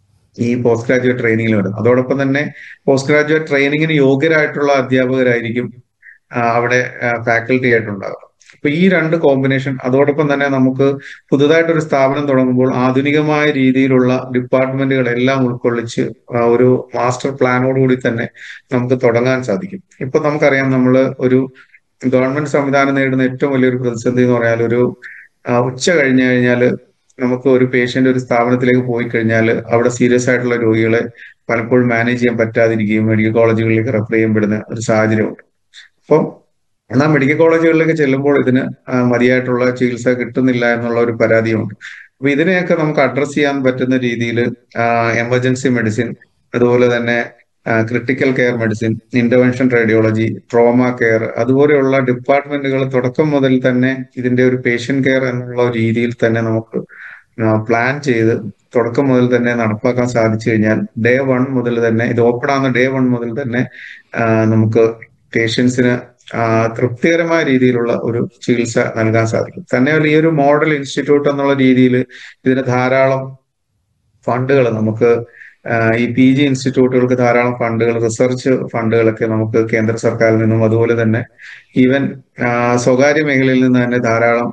ഈ പോസ്റ്റ് ഗ്രാജുവേറ്റ് ട്രെയിനിങ്ങിൽ വരുന്നത് അതോടൊപ്പം തന്നെ പോസ്റ്റ് ഗ്രാജുവേറ്റ് ട്രെയിനിങ്ങിന് യോഗ്യരായിട്ടുള്ള അധ്യാപകരായിരിക്കും ആ, അവിടെ ഫാക്കൽറ്റി ആയിട്ടുണ്ടാവുക അപ്പൊ ഈ രണ്ട് കോമ്പിനേഷൻ അതോടൊപ്പം തന്നെ നമുക്ക് പുതുതായിട്ടൊരു സ്ഥാപനം തുടങ്ങുമ്പോൾ ആധുനികമായ രീതിയിലുള്ള ഡിപ്പാർട്ട്മെന്റുകളെല്ലാം ഉൾക്കൊള്ളിച്ച് ആ, ഒരു മാസ്റ്റർ പ്ലാനോടുകൂടി തന്നെ നമുക്ക് തുടങ്ങാൻ സാധിക്കും ഇപ്പൊ നമുക്കറിയാം നമ്മൾ ഒരു ഗവൺമെന്റ് സംവിധാനം നേരിടുന്ന ഏറ്റവും വലിയൊരു പ്രതിസന്ധി എന്ന് പറഞ്ഞാൽ ഒരു ആ, ഉച്ച കഴിഞ്ഞു കഴിഞ്ഞാൽ നമുക്ക് ഒരു പേഷ്യന്റ് ഒരു സ്ഥാപനത്തിലേക്ക് പോയി കഴിഞ്ഞാൽ അവിടെ സീരിയസ് ആയിട്ടുള്ള രോഗികളെ പലപ്പോഴും മാനേജ് ചെയ്യാൻ പറ്റാതിരിക്കുകയും മെഡിക്കൽ കോളേജുകളിലേക്ക് റെഫർ ചെയ്യപ്പെടുന്ന ഒരു സാഹചര്യമുണ്ട് അപ്പം എന്നാൽ മെഡിക്കൽ കോളേജുകളിലേക്ക് ചെല്ലുമ്പോൾ ഇതിന് ആ, മതിയായിട്ടുള്ള ചികിത്സ കിട്ടുന്നില്ല എന്നുള്ള ഒരു പരാതിയുണ്ട് അപ്പൊ ഇതിനെയൊക്കെ നമുക്ക് അഡ്രസ് ചെയ്യാൻ പറ്റുന്ന രീതിയിൽ എമർജൻസി മെഡിസിൻ അതുപോലെ തന്നെ critical care medicine intervention radiology trauma care അതുപോലെയുള്ള ഡിപ്പാർട്ട്മെന്റുകൾ തുടക്കം മുതൽ തന്നെ ഇതിന്റെ ഒരു പേഷ്യന്റ് കെയർ എന്നുള്ള രീതിയിൽ തന്നെ നമുക്ക് പ്ലാൻ ചെയ്ത് തുടക്കം മുതൽ തന്നെ നടപ്പാക്കാൻ സാധിച്ചു കഴിഞ്ഞാൽ ഡേ വൺ മുതൽ തന്നെ ഇത് ഓപ്പൺ ആവുന്ന ഡേ വൺ മുതൽ തന്നെ ആ, നമുക്ക് പേഷ്യൻസിന് തൃപ്തികരമായ രീതിയിലുള്ള ഒരു ചികിത്സ നൽകാൻ സാധിക്കും തന്നെയല്ല ഈ ഒരു മോഡൽ ഇൻസ്റ്റിറ്റ്യൂട്ട് എന്നുള്ള രീതിയിൽ ഇതിന് ധാരാളം ഫണ്ടുകൾ നമുക്ക് ആ, ഈ പി ജി ഇൻസ്റ്റിറ്റ്യൂട്ടുകൾക്ക് ധാരാളം ഫണ്ടുകൾ റിസർച്ച് ഫണ്ടുകളൊക്കെ നമുക്ക് കേന്ദ്ര സർക്കാരിൽ നിന്നും അതുപോലെ തന്നെ ഈവൻ ആ, സ്വകാര്യ മേഖലയിൽ നിന്ന് തന്നെ ധാരാളം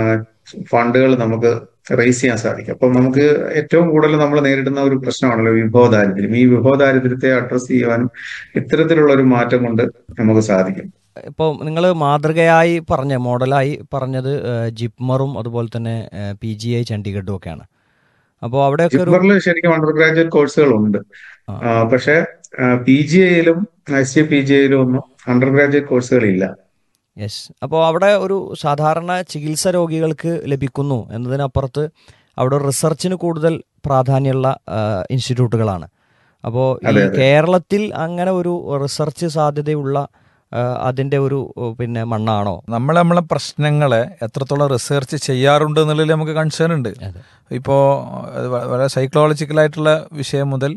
ഫണ്ടുകൾ നമുക്ക് റേസ് ചെയ്യാൻ സാധിക്കും അപ്പം നമുക്ക് ഏറ്റവും കൂടുതൽ നമ്മൾ നേരിടുന്ന ഒരു പ്രശ്നമാണല്ലോ വിഭവ ദാരിദ്ര്യം ഈ വിഭവ ദാരിദ്ര്യത്തെ അഡ്രസ് ചെയ്യുവാനും ഇത്തരത്തിലുള്ള ഒരു മാറ്റം കൊണ്ട് നമുക്ക് സാധിക്കും ഇപ്പോൾ നിങ്ങൾ മാതൃകയായി പറഞ്ഞ മോഡലായി പറഞ്ഞത് ഏഹ്, ജിപ്മറും അതുപോലെ തന്നെ പി ജി ഐ ചണ്ഡീഗഡും ഒക്കെയാണ് അപ്പോൾ അവിടെയൊക്കെ ഒരു ജിപ്മറിൽ ശരിക്കും അണ്ടർ ഗ്രാജുവേറ്റ് കോഴ്സുകൾ ഉണ്ട് ആ. ആ, പക്ഷേ പി ജി ഐയിലും എസ് സി പി ജി ഐയിലും ഒന്നും അണ്ടർ ഗ്രാജുവേറ്റ് കോഴ്സുകൾ ഇല്ല യെസ് അപ്പോൾ അവിടെ ഒരു സാധാരണ ചികിത്സ രോഗികൾക്ക് ലഭിക്കുന്നു എന്നതിനപ്പുറത്ത് അവിടെ റിസർച്ചിന് കൂടുതൽ പ്രാധാന്യമുള്ള ആ, ഇൻസ്റ്റിറ്റ്യൂട്ടുകളാണ് അപ്പോൾ ഈ അതെ, അതെ. കേരളത്തിൽ അങ്ങനെ ഒരു റിസർച്ച് സാധ്യതയുള്ള ആ, അതിന്റെ ഒരു ഓ, പിന്നെ മണ്ണാണോ നമ്മൾ നമ്മളെ പ്രശ്നങ്ങളെ എത്രത്തോളം റിസർച്ച് ചെയ്യാറുണ്ട് എന്നുള്ളതിൽ നമുക്ക് കൺസേൺ ഉണ്ട് അതെ. ഇപ്പോൾ അത് വ- വളരെ സൈക്കോളജിക്കലായിട്ടുള്ള വിഷയം മുതൽ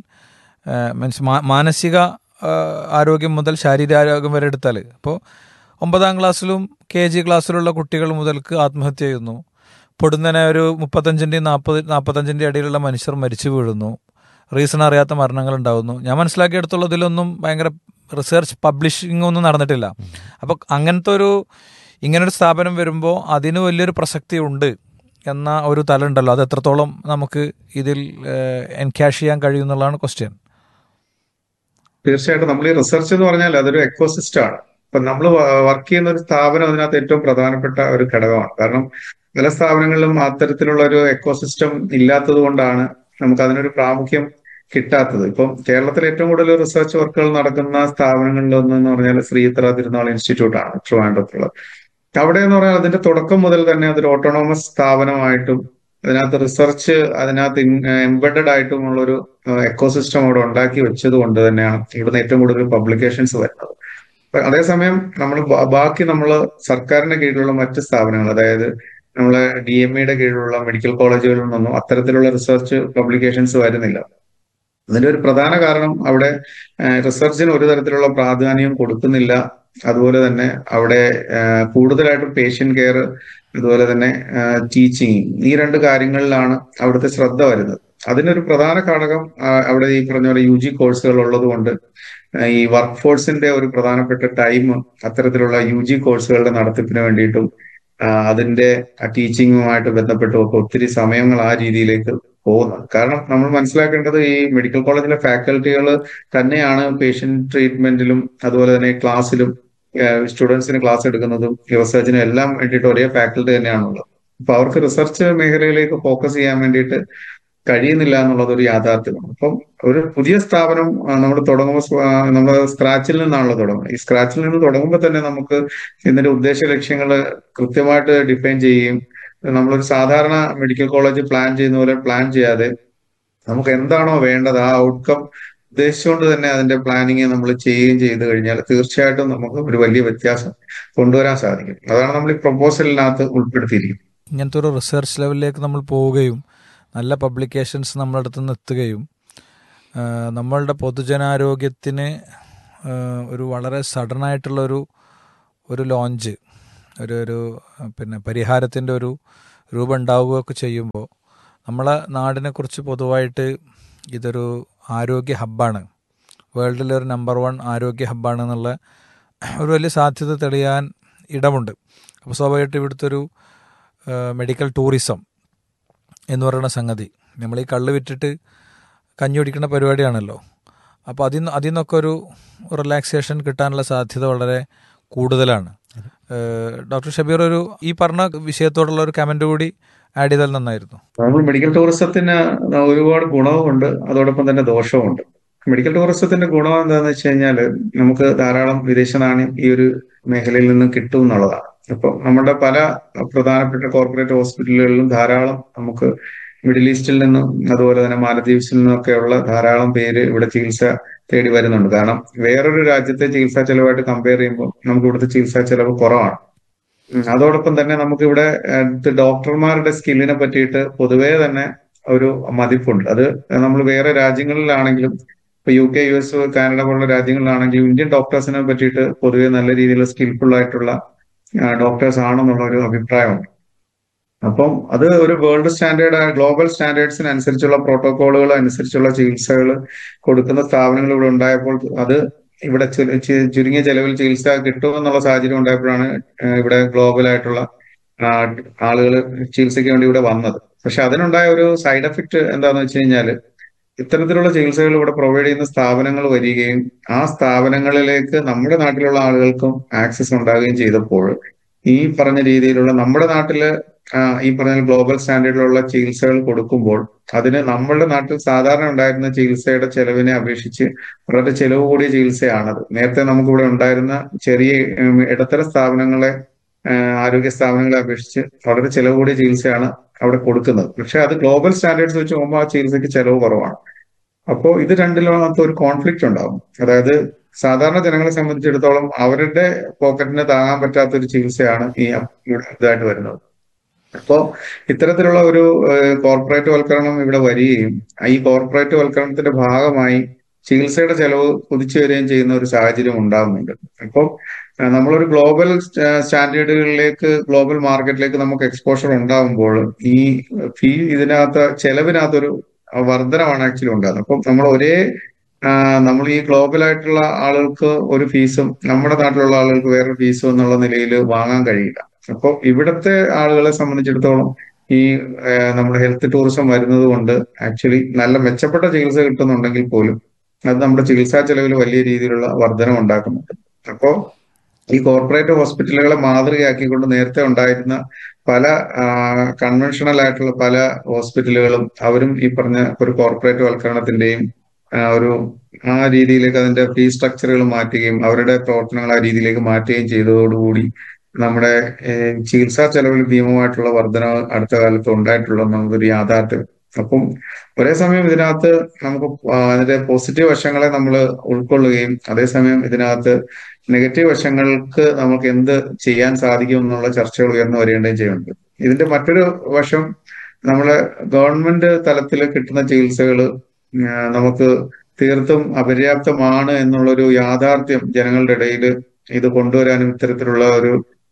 മീൻസ് മാനസിക ആ, ആരോഗ്യം മുതൽ ശാരീരിക ആരോഗ്യം വരെ എടുത്താൽ ഇപ്പോൾ ഒമ്പതാം ക്ലാസ്സിലും കെ ജി ക്ലാസ്സിലുള്ള കുട്ടികൾ മുതൽക്ക് ആത്മഹത്യ ചെയ്യുന്നു പൊടുന്നനെ ഒരു മുപ്പത്തഞ്ചിൻ്റെയും നാൽപ്പത് നാൽപ്പത്തഞ്ചിൻ്റെ ഇടയിലുള്ള മനുഷ്യർ മരിച്ചു വീഴുന്നു റീസൺ അറിയാത്ത മരണങ്ങൾ ഉണ്ടാകുന്നു ഞാൻ മനസ്സിലാക്കിയെടുത്തുള്ള ഇതിലൊന്നും ഭയങ്കര റിസർച്ച് പബ്ലിഷിംഗ് ഒന്നും നടന്നിട്ടില്ല അപ്പോൾ അങ്ങനത്തെ ഒരു ഇങ്ങനൊരു സ്ഥാപനം വരുമ്പോൾ അതിന് വലിയൊരു പ്രസക്തി ഉണ്ട് എന്ന ഒരു തല ഉണ്ടല്ലോ അത് എത്രത്തോളം നമുക്ക് ഇതിൽ എൻകാഷ് ചെയ്യാൻ കഴിയും എന്നുള്ളതാണ് ക്വസ്റ്റ്യൻ തീർച്ചയായിട്ടും നമ്മൾ ഈ റിസർച്ച് എന്ന് പറഞ്ഞാൽ അതൊരു എക്കോസിസ്റ്റം ആണ് ഇപ്പൊ നമ്മൾ വർക്ക് ചെയ്യുന്ന ഒരു സ്ഥാപനം അതിനകത്ത് ഏറ്റവും പ്രധാനപ്പെട്ട ഒരു ഘടകമാണ് കാരണം പല സ്ഥാപനങ്ങളിലും അത്തരത്തിലുള്ള ഒരു എക്കോസിസ്റ്റം ഇല്ലാത്തത് കൊണ്ടാണ് നമുക്ക് അതിനൊരു പ്രാമുഖ്യം കിട്ടാത്തത് ഇപ്പം കേരളത്തിൽ ഏറ്റവും കൂടുതൽ റിസർച്ച് വർക്കുകൾ നടക്കുന്ന സ്ഥാപനങ്ങളിൽ ഒന്നെന്ന് പറഞ്ഞാൽ ശ്രീത്ര തിരുനാൾ ഇൻസ്റ്റിറ്റ്യൂട്ട് ആണ് ട്രിവാൻഡ്രത്തുള്ളത് അവിടെ എന്ന് പറഞ്ഞാൽ അതിന്റെ തുടക്കം മുതൽ തന്നെ അതൊരു ഓട്ടോണോമസ് സ്ഥാപനമായിട്ടും അതിനകത്ത് റിസർച്ച് അതിനകത്ത് എംബഡഡ് ആയിട്ടുമുള്ള ഒരു എക്കോസിസ്റ്റം അവിടെ ഉണ്ടാക്കി വെച്ചത് കൊണ്ട് തന്നെയാണ് ഇവിടുന്ന് ഏറ്റവും കൂടുതൽ പബ്ലിക്കേഷൻസ് വരുന്നത് അപ്പൊ അതേസമയം നമ്മൾ ബാക്കി നമ്മൾ സർക്കാരിന്റെ കീഴിലുള്ള മറ്റ് സ്ഥാപനങ്ങൾ അതായത് നമ്മളെ ഡി എം ഇയുടെ കീഴിലുള്ള മെഡിക്കൽ കോളേജുകളിൽ നിന്നൊന്നും അത്തരത്തിലുള്ള റിസർച്ച് പബ്ലിക്കേഷൻസ് വരുന്നില്ല അതിന്റെ ഒരു പ്രധാന കാരണം അവിടെ റിസർച്ചിന് ഒരു തരത്തിലുള്ള പ്രാധാന്യം കൊടുക്കുന്നില്ല അതുപോലെ തന്നെ അവിടെ കൂടുതലായിട്ടും പേഷ്യന്റ് കെയർ അതുപോലെ തന്നെ ടീച്ചിങ് ഈ രണ്ട് കാര്യങ്ങളിലാണ് അവിടുത്തെ ശ്രദ്ധ വരുന്നത് അതിനൊരു പ്രധാന ഘടകം അവിടെ ഈ പറഞ്ഞ പോലെ യു ജി കോഴ്സുകൾ ഉള്ളത് കൊണ്ട് ഈ വർക്ക് ഫോഴ്സിന്റെ ഒരു പ്രധാനപ്പെട്ട ടൈം അത്തരത്തിലുള്ള യു ജി കോഴ്സുകളുടെ നടത്തിപ്പിന് വേണ്ടിയിട്ടും അതിന്റെ ടീച്ചിങ്ങുമായിട്ട് ബന്ധപ്പെട്ടും ഒക്കെ ഒത്തിരി സമയങ്ങൾ ആ രീതിയിലേക്ക് പോകുന്നത് കാരണം നമ്മൾ മനസ്സിലാക്കേണ്ടത് ഈ മെഡിക്കൽ കോളേജിലെ ഫാക്കൽറ്റികൾ തന്നെയാണ് പേഷ്യന്റ് ട്രീറ്റ്മെന്റിലും അതുപോലെ തന്നെ ക്ലാസ്സിലും സ്റ്റുഡൻസിന് ക്ലാസ് എടുക്കുന്നതും റിസർച്ചിനും എല്ലാം വേണ്ടിയിട്ട് ഒരേ ഫാക്കൽറ്റി തന്നെയാണുള്ളത് അപ്പൊ അവർക്ക് റിസർച്ച് മേഖലയിലേക്ക് ഫോക്കസ് ചെയ്യാൻ വേണ്ടിയിട്ട് കഴിയുന്നില്ല എന്നുള്ളത് ഒരു യാഥാർത്ഥ്യമാണ് അപ്പം ഒരു പുതിയ സ്ഥാപനം നമ്മൾ തുടങ്ങുമ്പോൾ നമ്മൾ സ്ക്രാച്ചിൽ നിന്നാണല്ലോ തുടങ്ങുന്നത് ഈ സ്ക്രാച്ചിൽ നിന്ന് തുടങ്ങുമ്പോൾ തന്നെ നമുക്ക് ഇതിന്റെ ഉദ്ദേശ ലക്ഷ്യങ്ങൾ കൃത്യമായിട്ട് ഡിഫൈൻ ചെയ്യുകയും നമ്മളൊരു സാധാരണ മെഡിക്കൽ കോളേജ് പ്ലാൻ ചെയ്യുന്ന പോലെ പ്ലാൻ ചെയ്യാതെ നമുക്ക് എന്താണോ വേണ്ടത് ആ ഔട്ട്കം ഉദ്ദേശിച്ചുകൊണ്ട് തന്നെ അതിന്റെ പ്ലാനിങ് നമ്മൾ ചെയ്യുകയും ചെയ്തു കഴിഞ്ഞാൽ തീർച്ചയായിട്ടും നമുക്ക് ഒരു വലിയ വ്യത്യാസം കൊണ്ടുവരാൻ സാധിക്കും അതാണ് നമ്മൾ ഈ പ്രപ്പോസലിനകത്ത് ഉൾപ്പെടുത്തിയിരിക്കുന്നത് ഇങ്ങനത്തെ ഒരു റിസർച്ച് ലെവലിലേക്ക് നമ്മൾ പോവുകയും നല്ല പബ്ലിക്കേഷൻസ് നമ്മുടെ അടുത്ത് നിന്ന് എത്തുകയും ആ, നമ്മളുടെ പൊതുജനാരോഗ്യത്തിന് ആ, ഒരു വളരെ സഡനായിട്ടുള്ള ഒരു ഒരു ലോഞ്ച് ഒരു ഒരു ആ, പിന്നെ പരിഹാരത്തിൻ്റെ ഒരു രൂപം ഉണ്ടാവുകയൊക്കെ ചെയ്യുമ്പോൾ നമ്മളെ നാടിനെക്കുറിച്ച് പൊതുവായിട്ട് ഇതൊരു ആരോഗ്യ ഹബ്ബാണ് വേൾഡിലെ ഒരു നമ്പർ വൺ ആരോഗ്യ ഹബ്ബാണ് എന്നുള്ള ഒരു വലിയ സാധ്യത തെളിയാൻ ഇടമുണ്ട് അപ്പോൾ സ്വാഭാവികമായിട്ട് ഇവിടുത്തെ ഒരു മെഡിക്കൽ ടൂറിസം എന്ന് പറയുന്ന സംഗതി നമ്മൾ ഈ കള്ള് വിറ്റിട്ട് കഞ്ഞി കുടിക്കുന്ന പരിപാടിയാണല്ലോ അപ്പോൾ അതിൽ നിന്ന് അതിൽ നിന്നൊക്കെ ഒരു റിലാക്സേഷൻ കിട്ടാനുള്ള സാധ്യത വളരെ കൂടുതലാണ് ഏഹ് ഡോക്ടർ ഷബീർ ഒരു ഈ പറഞ്ഞ വിഷയത്തോടുള്ള ഒരു കമൻ്റ് കൂടി ആഡ് ചെയ്താൽ നന്നായിരുന്നു നമ്മൾ മെഡിക്കൽ ടൂറിസത്തിന് ഒരുപാട് ഗുണവുമുണ്ട് അതോടൊപ്പം തന്നെ ദോഷവുമുണ്ട് മെഡിക്കൽ ടൂറിസത്തിന്റെ ഗുണം എന്താണെന്ന് വെച്ച് കഴിഞ്ഞാൽ നമുക്ക് ധാരാളം വിദേശ നാണ്യം ഈ ഒരു മേഖലയിൽ നിന്ന് കിട്ടും എന്നുള്ളതാണ് ഇപ്പൊ നമ്മുടെ പല പ്രധാനപ്പെട്ട കോർപ്പറേറ്റ് ഹോസ്പിറ്റലുകളിലും ധാരാളം നമുക്ക് മിഡിൽ ഈസ്റ്റിൽ നിന്നും അതുപോലെ തന്നെ മാലദ്വീപ്സിൽ നിന്നൊക്കെയുള്ള ധാരാളം പേര് ഇവിടെ ചികിത്സ തേടി വരുന്നുണ്ട് കാരണം വേറൊരു രാജ്യത്തെ ചികിത്സാ ചെലവായിട്ട് കമ്പയർ ചെയ്യുമ്പോൾ നമുക്ക് ഇവിടുത്തെ ചികിത്സാ ചെലവ് കുറവാണ് ഉം. അതോടൊപ്പം തന്നെ നമുക്കിവിടെ ഏഹ്, ഡോക്ടർമാരുടെ സ്കില്ലിനെ പറ്റിയിട്ട് പൊതുവേ തന്നെ ഒരു മതിപ്പുണ്ട് അത് നമ്മൾ വേറെ രാജ്യങ്ങളിലാണെങ്കിലും ഇപ്പൊ U K U S Canada പോലുള്ള രാജ്യങ്ങളിലാണെങ്കിലും ഇന്ത്യൻ ഡോക്ടേഴ്സിനെ പറ്റിയിട്ട് പൊതുവെ നല്ല രീതിയിൽ സ്കിൽഫുൾ ആയിട്ടുള്ള ഡോക്ടേഴ്സ് ആണെന്നുള്ള ഒരു അഭിപ്രായമുണ്ട് അപ്പം അത് ഒരു വേൾഡ് സ്റ്റാൻഡേർഡ് ഗ്ലോബൽ സ്റ്റാൻഡേർഡ്സിനനുസരിച്ചുള്ള പ്രോട്ടോകോളുകൾ അനുസരിച്ചുള്ള ചികിത്സകൾ കൊടുക്കുന്ന സ്ഥാപനങ്ങൾ ഇവിടെ ഉണ്ടായപ്പോൾ അത് ഇവിടെ ചു- ചു- ചുരുങ്ങിയ ചെലവിൽ ചികിത്സ കിട്ടുമെന്നുള്ള സാഹചര്യം ഉണ്ടായപ്പോഴാണ് ഏഹ് ഇവിടെ ഗ്ലോബൽ ആയിട്ടുള്ള ആളുകൾ ചികിത്സയ്ക്ക് വേണ്ടി ഇവിടെ വന്നത് പക്ഷെ അതിനുണ്ടായ ഒരു സൈഡ് എഫക്ട് എന്താണെന്ന് വെച്ച് കഴിഞ്ഞാൽ ഇത്തരത്തിലുള്ള ചികിത്സകൾ ഇവിടെ പ്രൊവൈഡ് ചെയ്യുന്ന സ്ഥാപനങ്ങൾ വരികയും ആ സ്ഥാപനങ്ങളിലേക്ക് നമ്മുടെ നാട്ടിലുള്ള ആളുകൾക്കും ആക്സസ് ഉണ്ടാകുകയും ചെയ്തപ്പോൾ ഈ പറഞ്ഞ രീതിയിലുള്ള നമ്മുടെ നാട്ടില് ആ, ഈ പറഞ്ഞ ഗ്ലോബൽ സ്റ്റാൻഡേർഡിലുള്ള ചികിത്സകൾ കൊടുക്കുമ്പോൾ അതിന് നമ്മളുടെ നാട്ടിൽ സാധാരണ ഉണ്ടായിരുന്ന ചികിത്സയുടെ ചെലവിനെ അപേക്ഷിച്ച് വളരെ ചെലവ് കൂടിയ ചികിത്സയാണത് നേരത്തെ നമുക്കിവിടെ ഉണ്ടായിരുന്ന ചെറിയ ഉം, ഇടത്തര സ്ഥാപനങ്ങളെ ആ, ആരോഗ്യ സ്ഥാപനങ്ങളെ അപേക്ഷിച്ച് വളരെ ചെലവ് കൂടിയ ചികിത്സയാണ് അവിടെ കൊടുക്കുന്നത് പക്ഷെ അത് ഗ്ലോബൽ സ്റ്റാൻഡേർഡ്സ് വെച്ച് നോക്കുമ്പോൾ ആ ചികിത്സയ്ക്ക് ചെലവ് കുറവാണ് അപ്പോൾ ഇത് രണ്ടിനകത്ത് ഒരു കോൺഫ്ലിക്റ്റ് ഉണ്ടാകും അതായത് സാധാരണ ജനങ്ങളെ സംബന്ധിച്ചിടത്തോളം അവരുടെ പോക്കറ്റിന് താങ്ങാൻ പറ്റാത്ത ഒരു ചികിത്സയാണ് ഈ ഇവിടെ ഇതായിട്ട് വരുന്നത് അപ്പോ ഇത്തരത്തിലുള്ള ഒരു കോർപ്പറേറ്റ് വൽക്കരണം ഇവിടെ വരികയും ഈ കോർപ്പറേറ്റ് വൽക്കരണത്തിന്റെ ഭാഗമായി ചികിത്സയുടെ ചെലവ് കുതിച്ചു വരികയും ചെയ്യുന്ന ഒരു സാഹചര്യം ഉണ്ടാകുന്നുണ്ട് അപ്പോൾ ഏഹ് നമ്മളൊരു ഗ്ലോബൽ സ്റ്റാൻഡേർഡുകളിലേക്ക് ഗ്ലോബൽ മാർക്കറ്റിലേക്ക് നമുക്ക് എക്സ്പോഷർ ഉണ്ടാകുമ്പോൾ ഈ ഫീ ഇതിനകത്ത് ചെലവിനകത്തൊരു വർധനമാണ് ആക്ച്വലി ഉണ്ടാകുന്നത് അപ്പം നമ്മൾ ഒരേ ആഹ് നമ്മൾ ഈ ഗ്ലോബൽ ആയിട്ടുള്ള ആളുകൾക്ക് ഒരു ഫീസും നമ്മുടെ നാട്ടിലുള്ള ആളുകൾക്ക് വേറൊരു ഫീസും എന്നുള്ള നിലയിൽ വാങ്ങാൻ കഴിയില്ല അപ്പോൾ ഇവിടുത്തെ ആളുകളെ സംബന്ധിച്ചിടത്തോളം ഈ ആഹ് നമ്മുടെ ഹെൽത്ത് ടൂറിസം വരുന്നത് കൊണ്ട് ആക്ച്വലി നല്ല മെച്ചപ്പെട്ട ചികിത്സ കിട്ടുന്നുണ്ടെങ്കിൽ പോലും അത് നമ്മുടെ ചികിത്സാ ചെലവിൽ വലിയ രീതിയിലുള്ള വർധനം ഉണ്ടാക്കുന്നുണ്ട് അപ്പോൾ ഈ കോർപ്പറേറ്റ് ഹോസ്പിറ്റലുകളെ മാതൃകയാക്കിക്കൊണ്ട് നേരത്തെ ഉണ്ടായിരുന്ന പല കൺവെൻഷണൽ ആയിട്ടുള്ള പല ഹോസ്പിറ്റലുകളും അവരും ഈ പറഞ്ഞ ഒരു കോർപ്പറേറ്റ് വൽക്കരണത്തിന്റെയും ആ, ഒരു ആ രീതിയിലേക്ക് അതിന്റെ ഫീ സ്ട്രക്ചറുകൾ മാറ്റുകയും അവരുടെ പ്രവർത്തനങ്ങൾ ആ രീതിയിലേക്ക് മാറ്റുകയും ചെയ്തതോടുകൂടി നമ്മുടെ ഏഹ്, ചികിത്സാ ചെലവിൽ ഭീമമായിട്ടുള്ള വർധന അടുത്ത കാലത്ത് ഉണ്ടായിട്ടുള്ള നമുക്കൊരു യാഥാർത്ഥ്യം അപ്പം ഒരേ സമയം ഇതിനകത്ത് നമുക്ക് ആ, അതിന്റെ പോസിറ്റീവ് വശങ്ങളെ നമ്മൾ ഉൾക്കൊള്ളുകയും അതേസമയം ഇതിനകത്ത് നെഗറ്റീവ് വശങ്ങൾക്ക് നമുക്ക് എന്ത് ചെയ്യാൻ സാധിക്കും എന്നുള്ള ചർച്ചകൾ ഉയർന്നു വരേണ്ടതും ചെയ്യുന്നുണ്ട് ഇതിന്റെ മറ്റൊരു വശം നമ്മളെ ഗവൺമെന്റ് തലത്തിൽ കിട്ടുന്ന ചികിത്സകൾ നമുക്ക് തീർത്തും അപര്യാപ്തമാണ് എന്നുള്ളൊരു യാഥാർത്ഥ്യം ജനങ്ങളുടെ ഇടയിൽ ഇത് കൊണ്ടുവരാനും ഇത്തരത്തിലുള്ള ഒരു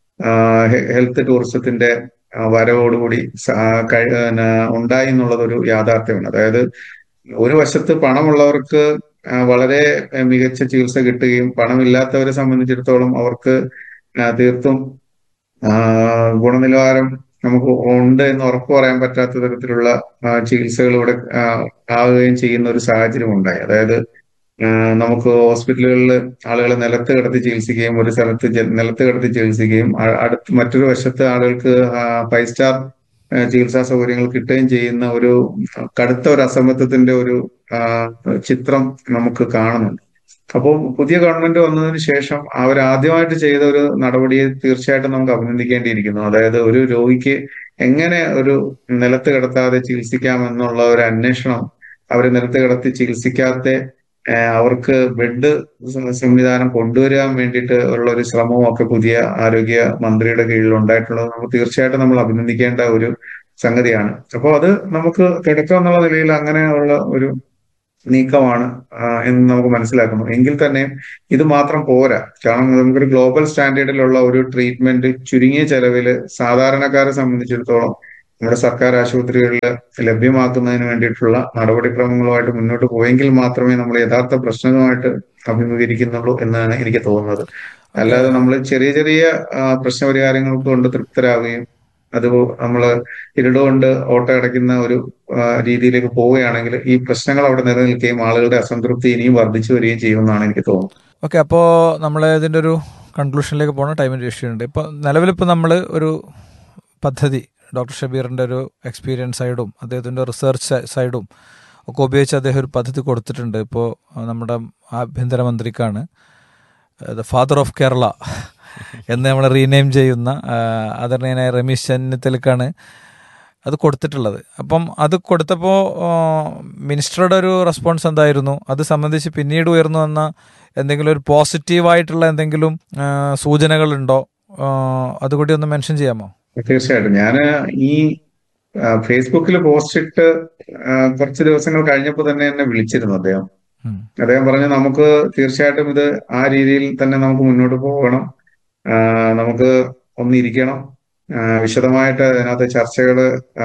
ഹെൽത്ത് ടൂറിസത്തിന്റെ ആ, വരവോടുകൂടി സ- ആ, കഴി- പിന്നെ ഉണ്ടായി എന്നുള്ളതൊരു യാഥാർത്ഥ്യമാണ് അതായത് ഒരു വശത്ത് പണമുള്ളവർക്ക് ആ, വളരെ ആ, മികച്ച ചികിത്സ കിട്ടുകയും പണമില്ലാത്തവരെ സംബന്ധിച്ചിടത്തോളം അവർക്ക് ആ, തീർത്തും ആ, ഗുണനിലവാരം നമുക്ക് ഉണ്ട് എന്ന് ഉറപ്പ് പറയാൻ പറ്റാത്ത തരത്തിലുള്ള ആ, ചികിത്സകൾ ഇവിടെ ആ, ആവുകയും ചെയ്യുന്ന ഒരു സാഹചര്യം ഉണ്ടായി അതായത് ആ, നമുക്ക് ഹോസ്പിറ്റലുകളിൽ ആളുകളെ നിലത്ത് കിടത്തി ചികിത്സിക്കുകയും ഒരു സ്ഥലത്ത് ജ- നിലത്ത് കിടത്തി ചികിത്സിക്കുകയും അ- അടുത്ത് മറ്റൊരു വശത്ത് ആളുകൾക്ക് ഫൈവ് സ്റ്റാർ ചികിത്സാ സൗകര്യങ്ങൾ കിട്ടുകയും ചെയ്യുന്ന ഒരു കടുത്ത ഒരു അസമത്വത്തിന്റെ ഒരു ആ, ചിത്രം നമുക്ക് കാണുന്നുണ്ട് അപ്പോൾ പുതിയ ഗവൺമെന്റ് വന്നതിന് ശേഷം അവർ ആദ്യമായിട്ട് ചെയ്ത ഒരു നടപടിയെ തീർച്ചയായിട്ടും നമുക്ക് അഭിനന്ദിക്കേണ്ടിയിരിക്കുന്നു അതായത് ഒരു രോഗിക്ക് എങ്ങനെ ഒരു നിലത്ത് കിടത്താതെ ചികിത്സിക്കാം എന്നുള്ള ഒരു അന്വേഷണം അവരെ നിലത്ത് കിടത്തി ചികിത്സിക്കാത്ത ഏഹ് അവർക്ക് ബെഡ് സംവിധാനം കൊണ്ടുവരാൻ വേണ്ടിയിട്ട് ഉള്ള ഒരു ശ്രമവും ഒക്കെ പുതിയ ആരോഗ്യ മന്ത്രിയുടെ കീഴിൽ ഉണ്ടായിട്ടുള്ളത് നമുക്ക് തീർച്ചയായിട്ടും നമ്മൾ അഭിനന്ദിക്കേണ്ട ഒരു സംഗതിയാണ് അപ്പോൾ അത് നമുക്ക് തുടക്കം എന്നുള്ള നിലയിൽ അങ്ങനെയുള്ള ഒരു നീക്കമാണ് ആ, എന്ന് നമുക്ക് മനസ്സിലാക്കുന്നു എങ്കിൽ തന്നെ ഇത് മാത്രം പോരാ കാരണം നമുക്കൊരു ഗ്ലോബൽ സ്റ്റാൻഡേർഡിലുള്ള ഒരു ട്രീറ്റ്മെന്റ് ചുരുങ്ങിയ ചെലവിൽ സാധാരണക്കാരെ സംബന്ധിച്ചിടത്തോളം നമ്മുടെ സർക്കാർ ആശുപത്രികളിൽ ലഭ്യമാക്കുന്നതിന് വേണ്ടിയിട്ടുള്ള നടപടിക്രമങ്ങളുമായിട്ട് മുന്നോട്ട് പോയെങ്കിൽ മാത്രമേ നമ്മൾ യഥാർത്ഥ പ്രശ്നങ്ങളുമായിട്ട് അഭിമുഖീകരിക്കുന്നുള്ളൂ എന്നാണ് എനിക്ക് തോന്നുന്നത് അല്ലാതെ നമ്മൾ ചെറിയ ചെറിയ ആ, പ്രശ്നപരിഹാരങ്ങൾക്ക് കൊണ്ട് തൃപ്തരാകുകയും അത് നമ്മൾ ഇരുടുകൊണ്ട് ഓട്ടം അടയ്ക്കുന്ന ഒരു ആ, രീതിയിലേക്ക് പോവുകയാണെങ്കിൽ ഈ പ്രശ്നങ്ങൾ അവിടെ നിലനിൽക്കുകയും ആളുകളുടെ അസംതൃപ്തി ഇനിയും വർദ്ധിച്ചു വരികയും ചെയ്യുമെന്നാണ് എനിക്ക് തോന്നുന്നത് ഓക്കെ അപ്പോൾ നമ്മൾ ഇതിൻ്റെ ഒരു കൺക്ലൂഷനിലേക്ക് പോകണ ടൈമിൻ്റെ ഇഷ്യൂ ഉണ്ട് ഇപ്പോൾ നിലവിലിപ്പോൾ നമ്മൾ ഒരു പദ്ധതി ഡോക്ടർ ഷബീറിൻ്റെ ഒരു എക്സ്പീരിയൻസ് സൈഡും അദ്ദേഹത്തിൻ്റെ റിസർച്ച് സൈഡും ഒക്കെ ഉപയോഗിച്ച് അദ്ദേഹം ഒരു പദ്ധതി കൊടുത്തിട്ടുണ്ട് ഇപ്പോൾ നമ്മുടെ ആഭ്യന്തരമന്ത്രിക്കാണ് ദ ഫാദർ ഓഫ് കേരള എന്ന് നമ്മൾ റീനെയിം ചെയ്യുന്ന ആ, ആദരണീയനായ രമേശ് ചെന്നിത്തലക്കാണ് അത് കൊടുത്തിട്ടുള്ളത് അപ്പം അത് കൊടുത്തപ്പോൾ മിനിസ്റ്ററുടെ ഒരു റെസ്പോൺസ് എന്തായിരുന്നു അത് സംബന്ധിച്ച് പിന്നീട് ഉയർന്നു വന്ന എന്തെങ്കിലും ഒരു പോസിറ്റീവായിട്ടുള്ള എന്തെങ്കിലും ആ, സൂചനകളുണ്ടോ ആ, അതുകൂടി ഒന്ന് മെൻഷൻ ചെയ്യാമോ തീർച്ചയായിട്ടും ഞാൻ ഈ ഫേസ്ബുക്കിൽ പോസ്റ്റ് ഇട്ട് ആ, കുറച്ച് ദിവസങ്ങൾ കഴിഞ്ഞപ്പോൾ തന്നെ എന്നെ വിളിച്ചിരുന്നു അദ്ദേഹം ഉം. അദ്ദേഹം പറഞ്ഞു നമുക്ക് തീർച്ചയായിട്ടും ഇത് ആ രീതിയിൽ തന്നെ നമുക്ക് മുന്നോട്ട് പോകണം ആ, നമുക്ക് ഒന്നിരിക്കണം ആ, വിശദമായിട്ട് അതിനകത്ത് ചർച്ചകൾ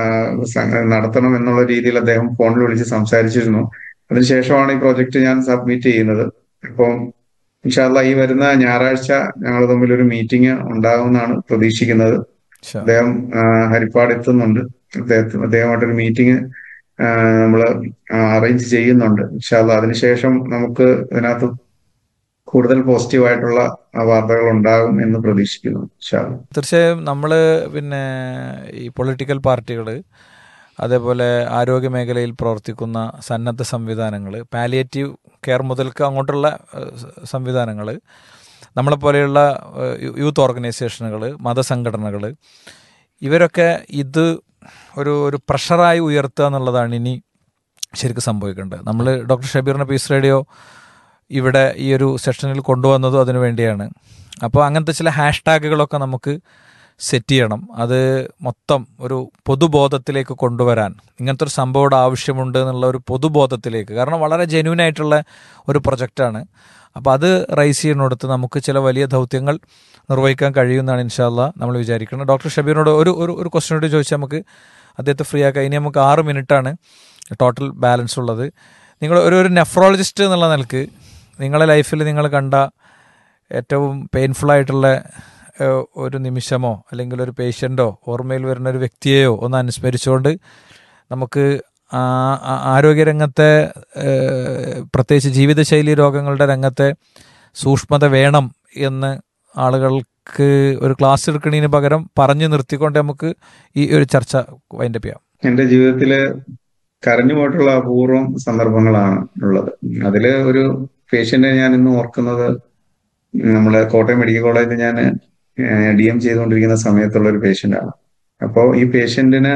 നടത്തണം എന്നുള്ള രീതിയിൽ അദ്ദേഹം ഫോണിൽ വിളിച്ച് സംസാരിച്ചിരുന്നു അതിനുശേഷമാണ് ഈ പ്രോജക്റ്റ് ഞാൻ സബ്മിറ്റ് ചെയ്യുന്നത് അപ്പം ഇൻഷാല്ല ഈ വരുന്ന ഞായറാഴ്ച ഞങ്ങൾ തമ്മിൽ ഒരു മീറ്റിംഗ് ഉണ്ടാകുമെന്നാണ് പ്രതീക്ഷിക്കുന്നത് ശ- അദ്ദേഹം ആ, ഹരിപ്പാട് എത്തുന്നുണ്ട് അദ്ദേഹത്തിന് അദ്ദേഹമായിട്ടൊരു മീറ്റിംഗ് നമ്മൾ അറേഞ്ച് ചെയ്യുന്നുണ്ട് ഇൻഷാല്ല അതിനുശേഷം നമുക്ക് ഇതിനകത്ത് കൂടുതൽ പോസിറ്റീവായിട്ടുള്ള വാർത്തകൾ ഉണ്ടാകും എന്ന് പ്രതീക്ഷിക്കുന്നു ഇൻഷാല്ല തീർച്ചയായും നമ്മൾ പിന്നെ ഈ പൊളിറ്റിക്കൽ പാർട്ടികൾ അതേപോലെ ആരോഗ്യ മേഖലയിൽ പ്രവർത്തിക്കുന്ന സന്നദ്ധ സംവിധാനങ്ങൾ പാലിയേറ്റീവ് കെയർ മുതൽക്ക് അങ്ങോട്ടുള്ള സംവിധാനങ്ങൾ നമ്മളെപ്പോലെയുള്ള ഏഹ്, യൂത്ത് ഓർഗനൈസേഷനുകൾ മതസംഘടനകൾ ഇവരൊക്കെ ഇത് ഒരു ഒരു പ്രഷറായി ഉയർത്തുക എന്നുള്ളതാണ് ഇനി ശരിക്കും സംഭവിക്കേണ്ടത് നമ്മൾ ഡോക്ടർ ഷബീറിൻ്റെ പീസ് റേഡിയോ ഇവിടെ ഈ ഒരു സെഷനിൽ കൊണ്ടുവന്നതും അതിനു വേണ്ടിയാണ് അപ്പോൾ അങ്ങനത്തെ ചില ഹാഷ് ടാഗുകളൊക്കെ നമുക്ക് സെറ്റ് ചെയ്യണം അത് മൊത്തം ഒരു പൊതുബോധത്തിലേക്ക് കൊണ്ടുവരാൻ ഇങ്ങനത്തെ ഒരു സംഭവം ഇവിടെ ആവശ്യമുണ്ട് എന്നുള്ള ഒരു പൊതുബോധത്തിലേക്ക് കാരണം വളരെ ജെന്യൂൻ ആയിട്ടുള്ള ഒരു പ്രൊജക്റ്റാണ് അപ്പോൾ അത് റൈസ് ചെയ്യുന്നിടത്ത് നമുക്ക് ചില വലിയ ദൗത്യങ്ങൾ നിർവഹിക്കാൻ കഴിയുമെന്നാണ് ഇൻഷാല്ല നമ്മൾ വിചാരിക്കുന്നത് ഡോക്ടർ ഷബീറിനോട് ഒരു ഒരു ഒരു ക്വസ്റ്റ്യൻ കൂടി ചോദിച്ചാൽ നമുക്ക് അദ്ദേഹത്തെ ഫ്രീ ആക്കാം ഇനി നമുക്ക് ആറ് മിനിറ്റാണ് ടോട്ടൽ ബാലൻസ് ഉള്ളത് നിങ്ങൾ ഒരു ഒരു നെഫ്രോളജിസ്റ്റ് എന്നുള്ള നിലക്ക് നിങ്ങളുടെ ലൈഫിൽ നിങ്ങൾ കണ്ട ഏറ്റവും പെയിൻഫുൾ ആയിട്ടുള്ള ഏഹ്, ഒരു നിമിഷമോ അല്ലെങ്കിൽ ഒരു പേഷ്യൻ്റോ ഓർമ്മയിൽ വരുന്ന ഒരു വ്യക്തിയെയോ ഒന്ന് അനുസ്മരിച്ചുകൊണ്ട് നമുക്ക് ആ- ആ- ആരോഗ്യരംഗത്തെ ഏഹ്, പ്രത്യേകിച്ച് ജീവിതശൈലി രോഗങ്ങളുടെ രംഗത്തെ സൂക്ഷ്മത വേണം എന്ന് ആളുകൾക്ക് ഒരു ക്ലാസ് എടുക്കുന്നതിന് പകരം പറഞ്ഞു നിർത്തിക്കൊണ്ട് നമുക്ക് ഈ ഒരു ചർച്ച വൈൻഡപ്പ് ചെയ്യാം എന്റെ ജീവിതത്തില് കരഞ്ഞു പോയിട്ടുള്ള അപൂർവം സന്ദർഭങ്ങളാണ് ഉള്ളത് അതില് ഒരു പേഷ്യന്റിനെ ഞാൻ ഇന്ന് ഓർക്കുന്നത് നമ്മള് കോട്ടയം മെഡിക്കൽ കോളേജിൽ ഞാൻ ഡി എം ചെയ്തുകൊണ്ടിരിക്കുന്ന സമയത്തുള്ള ഒരു പേഷ്യന്റ് ആണ് അപ്പോൾ ഈ പേഷ്യന്റിന്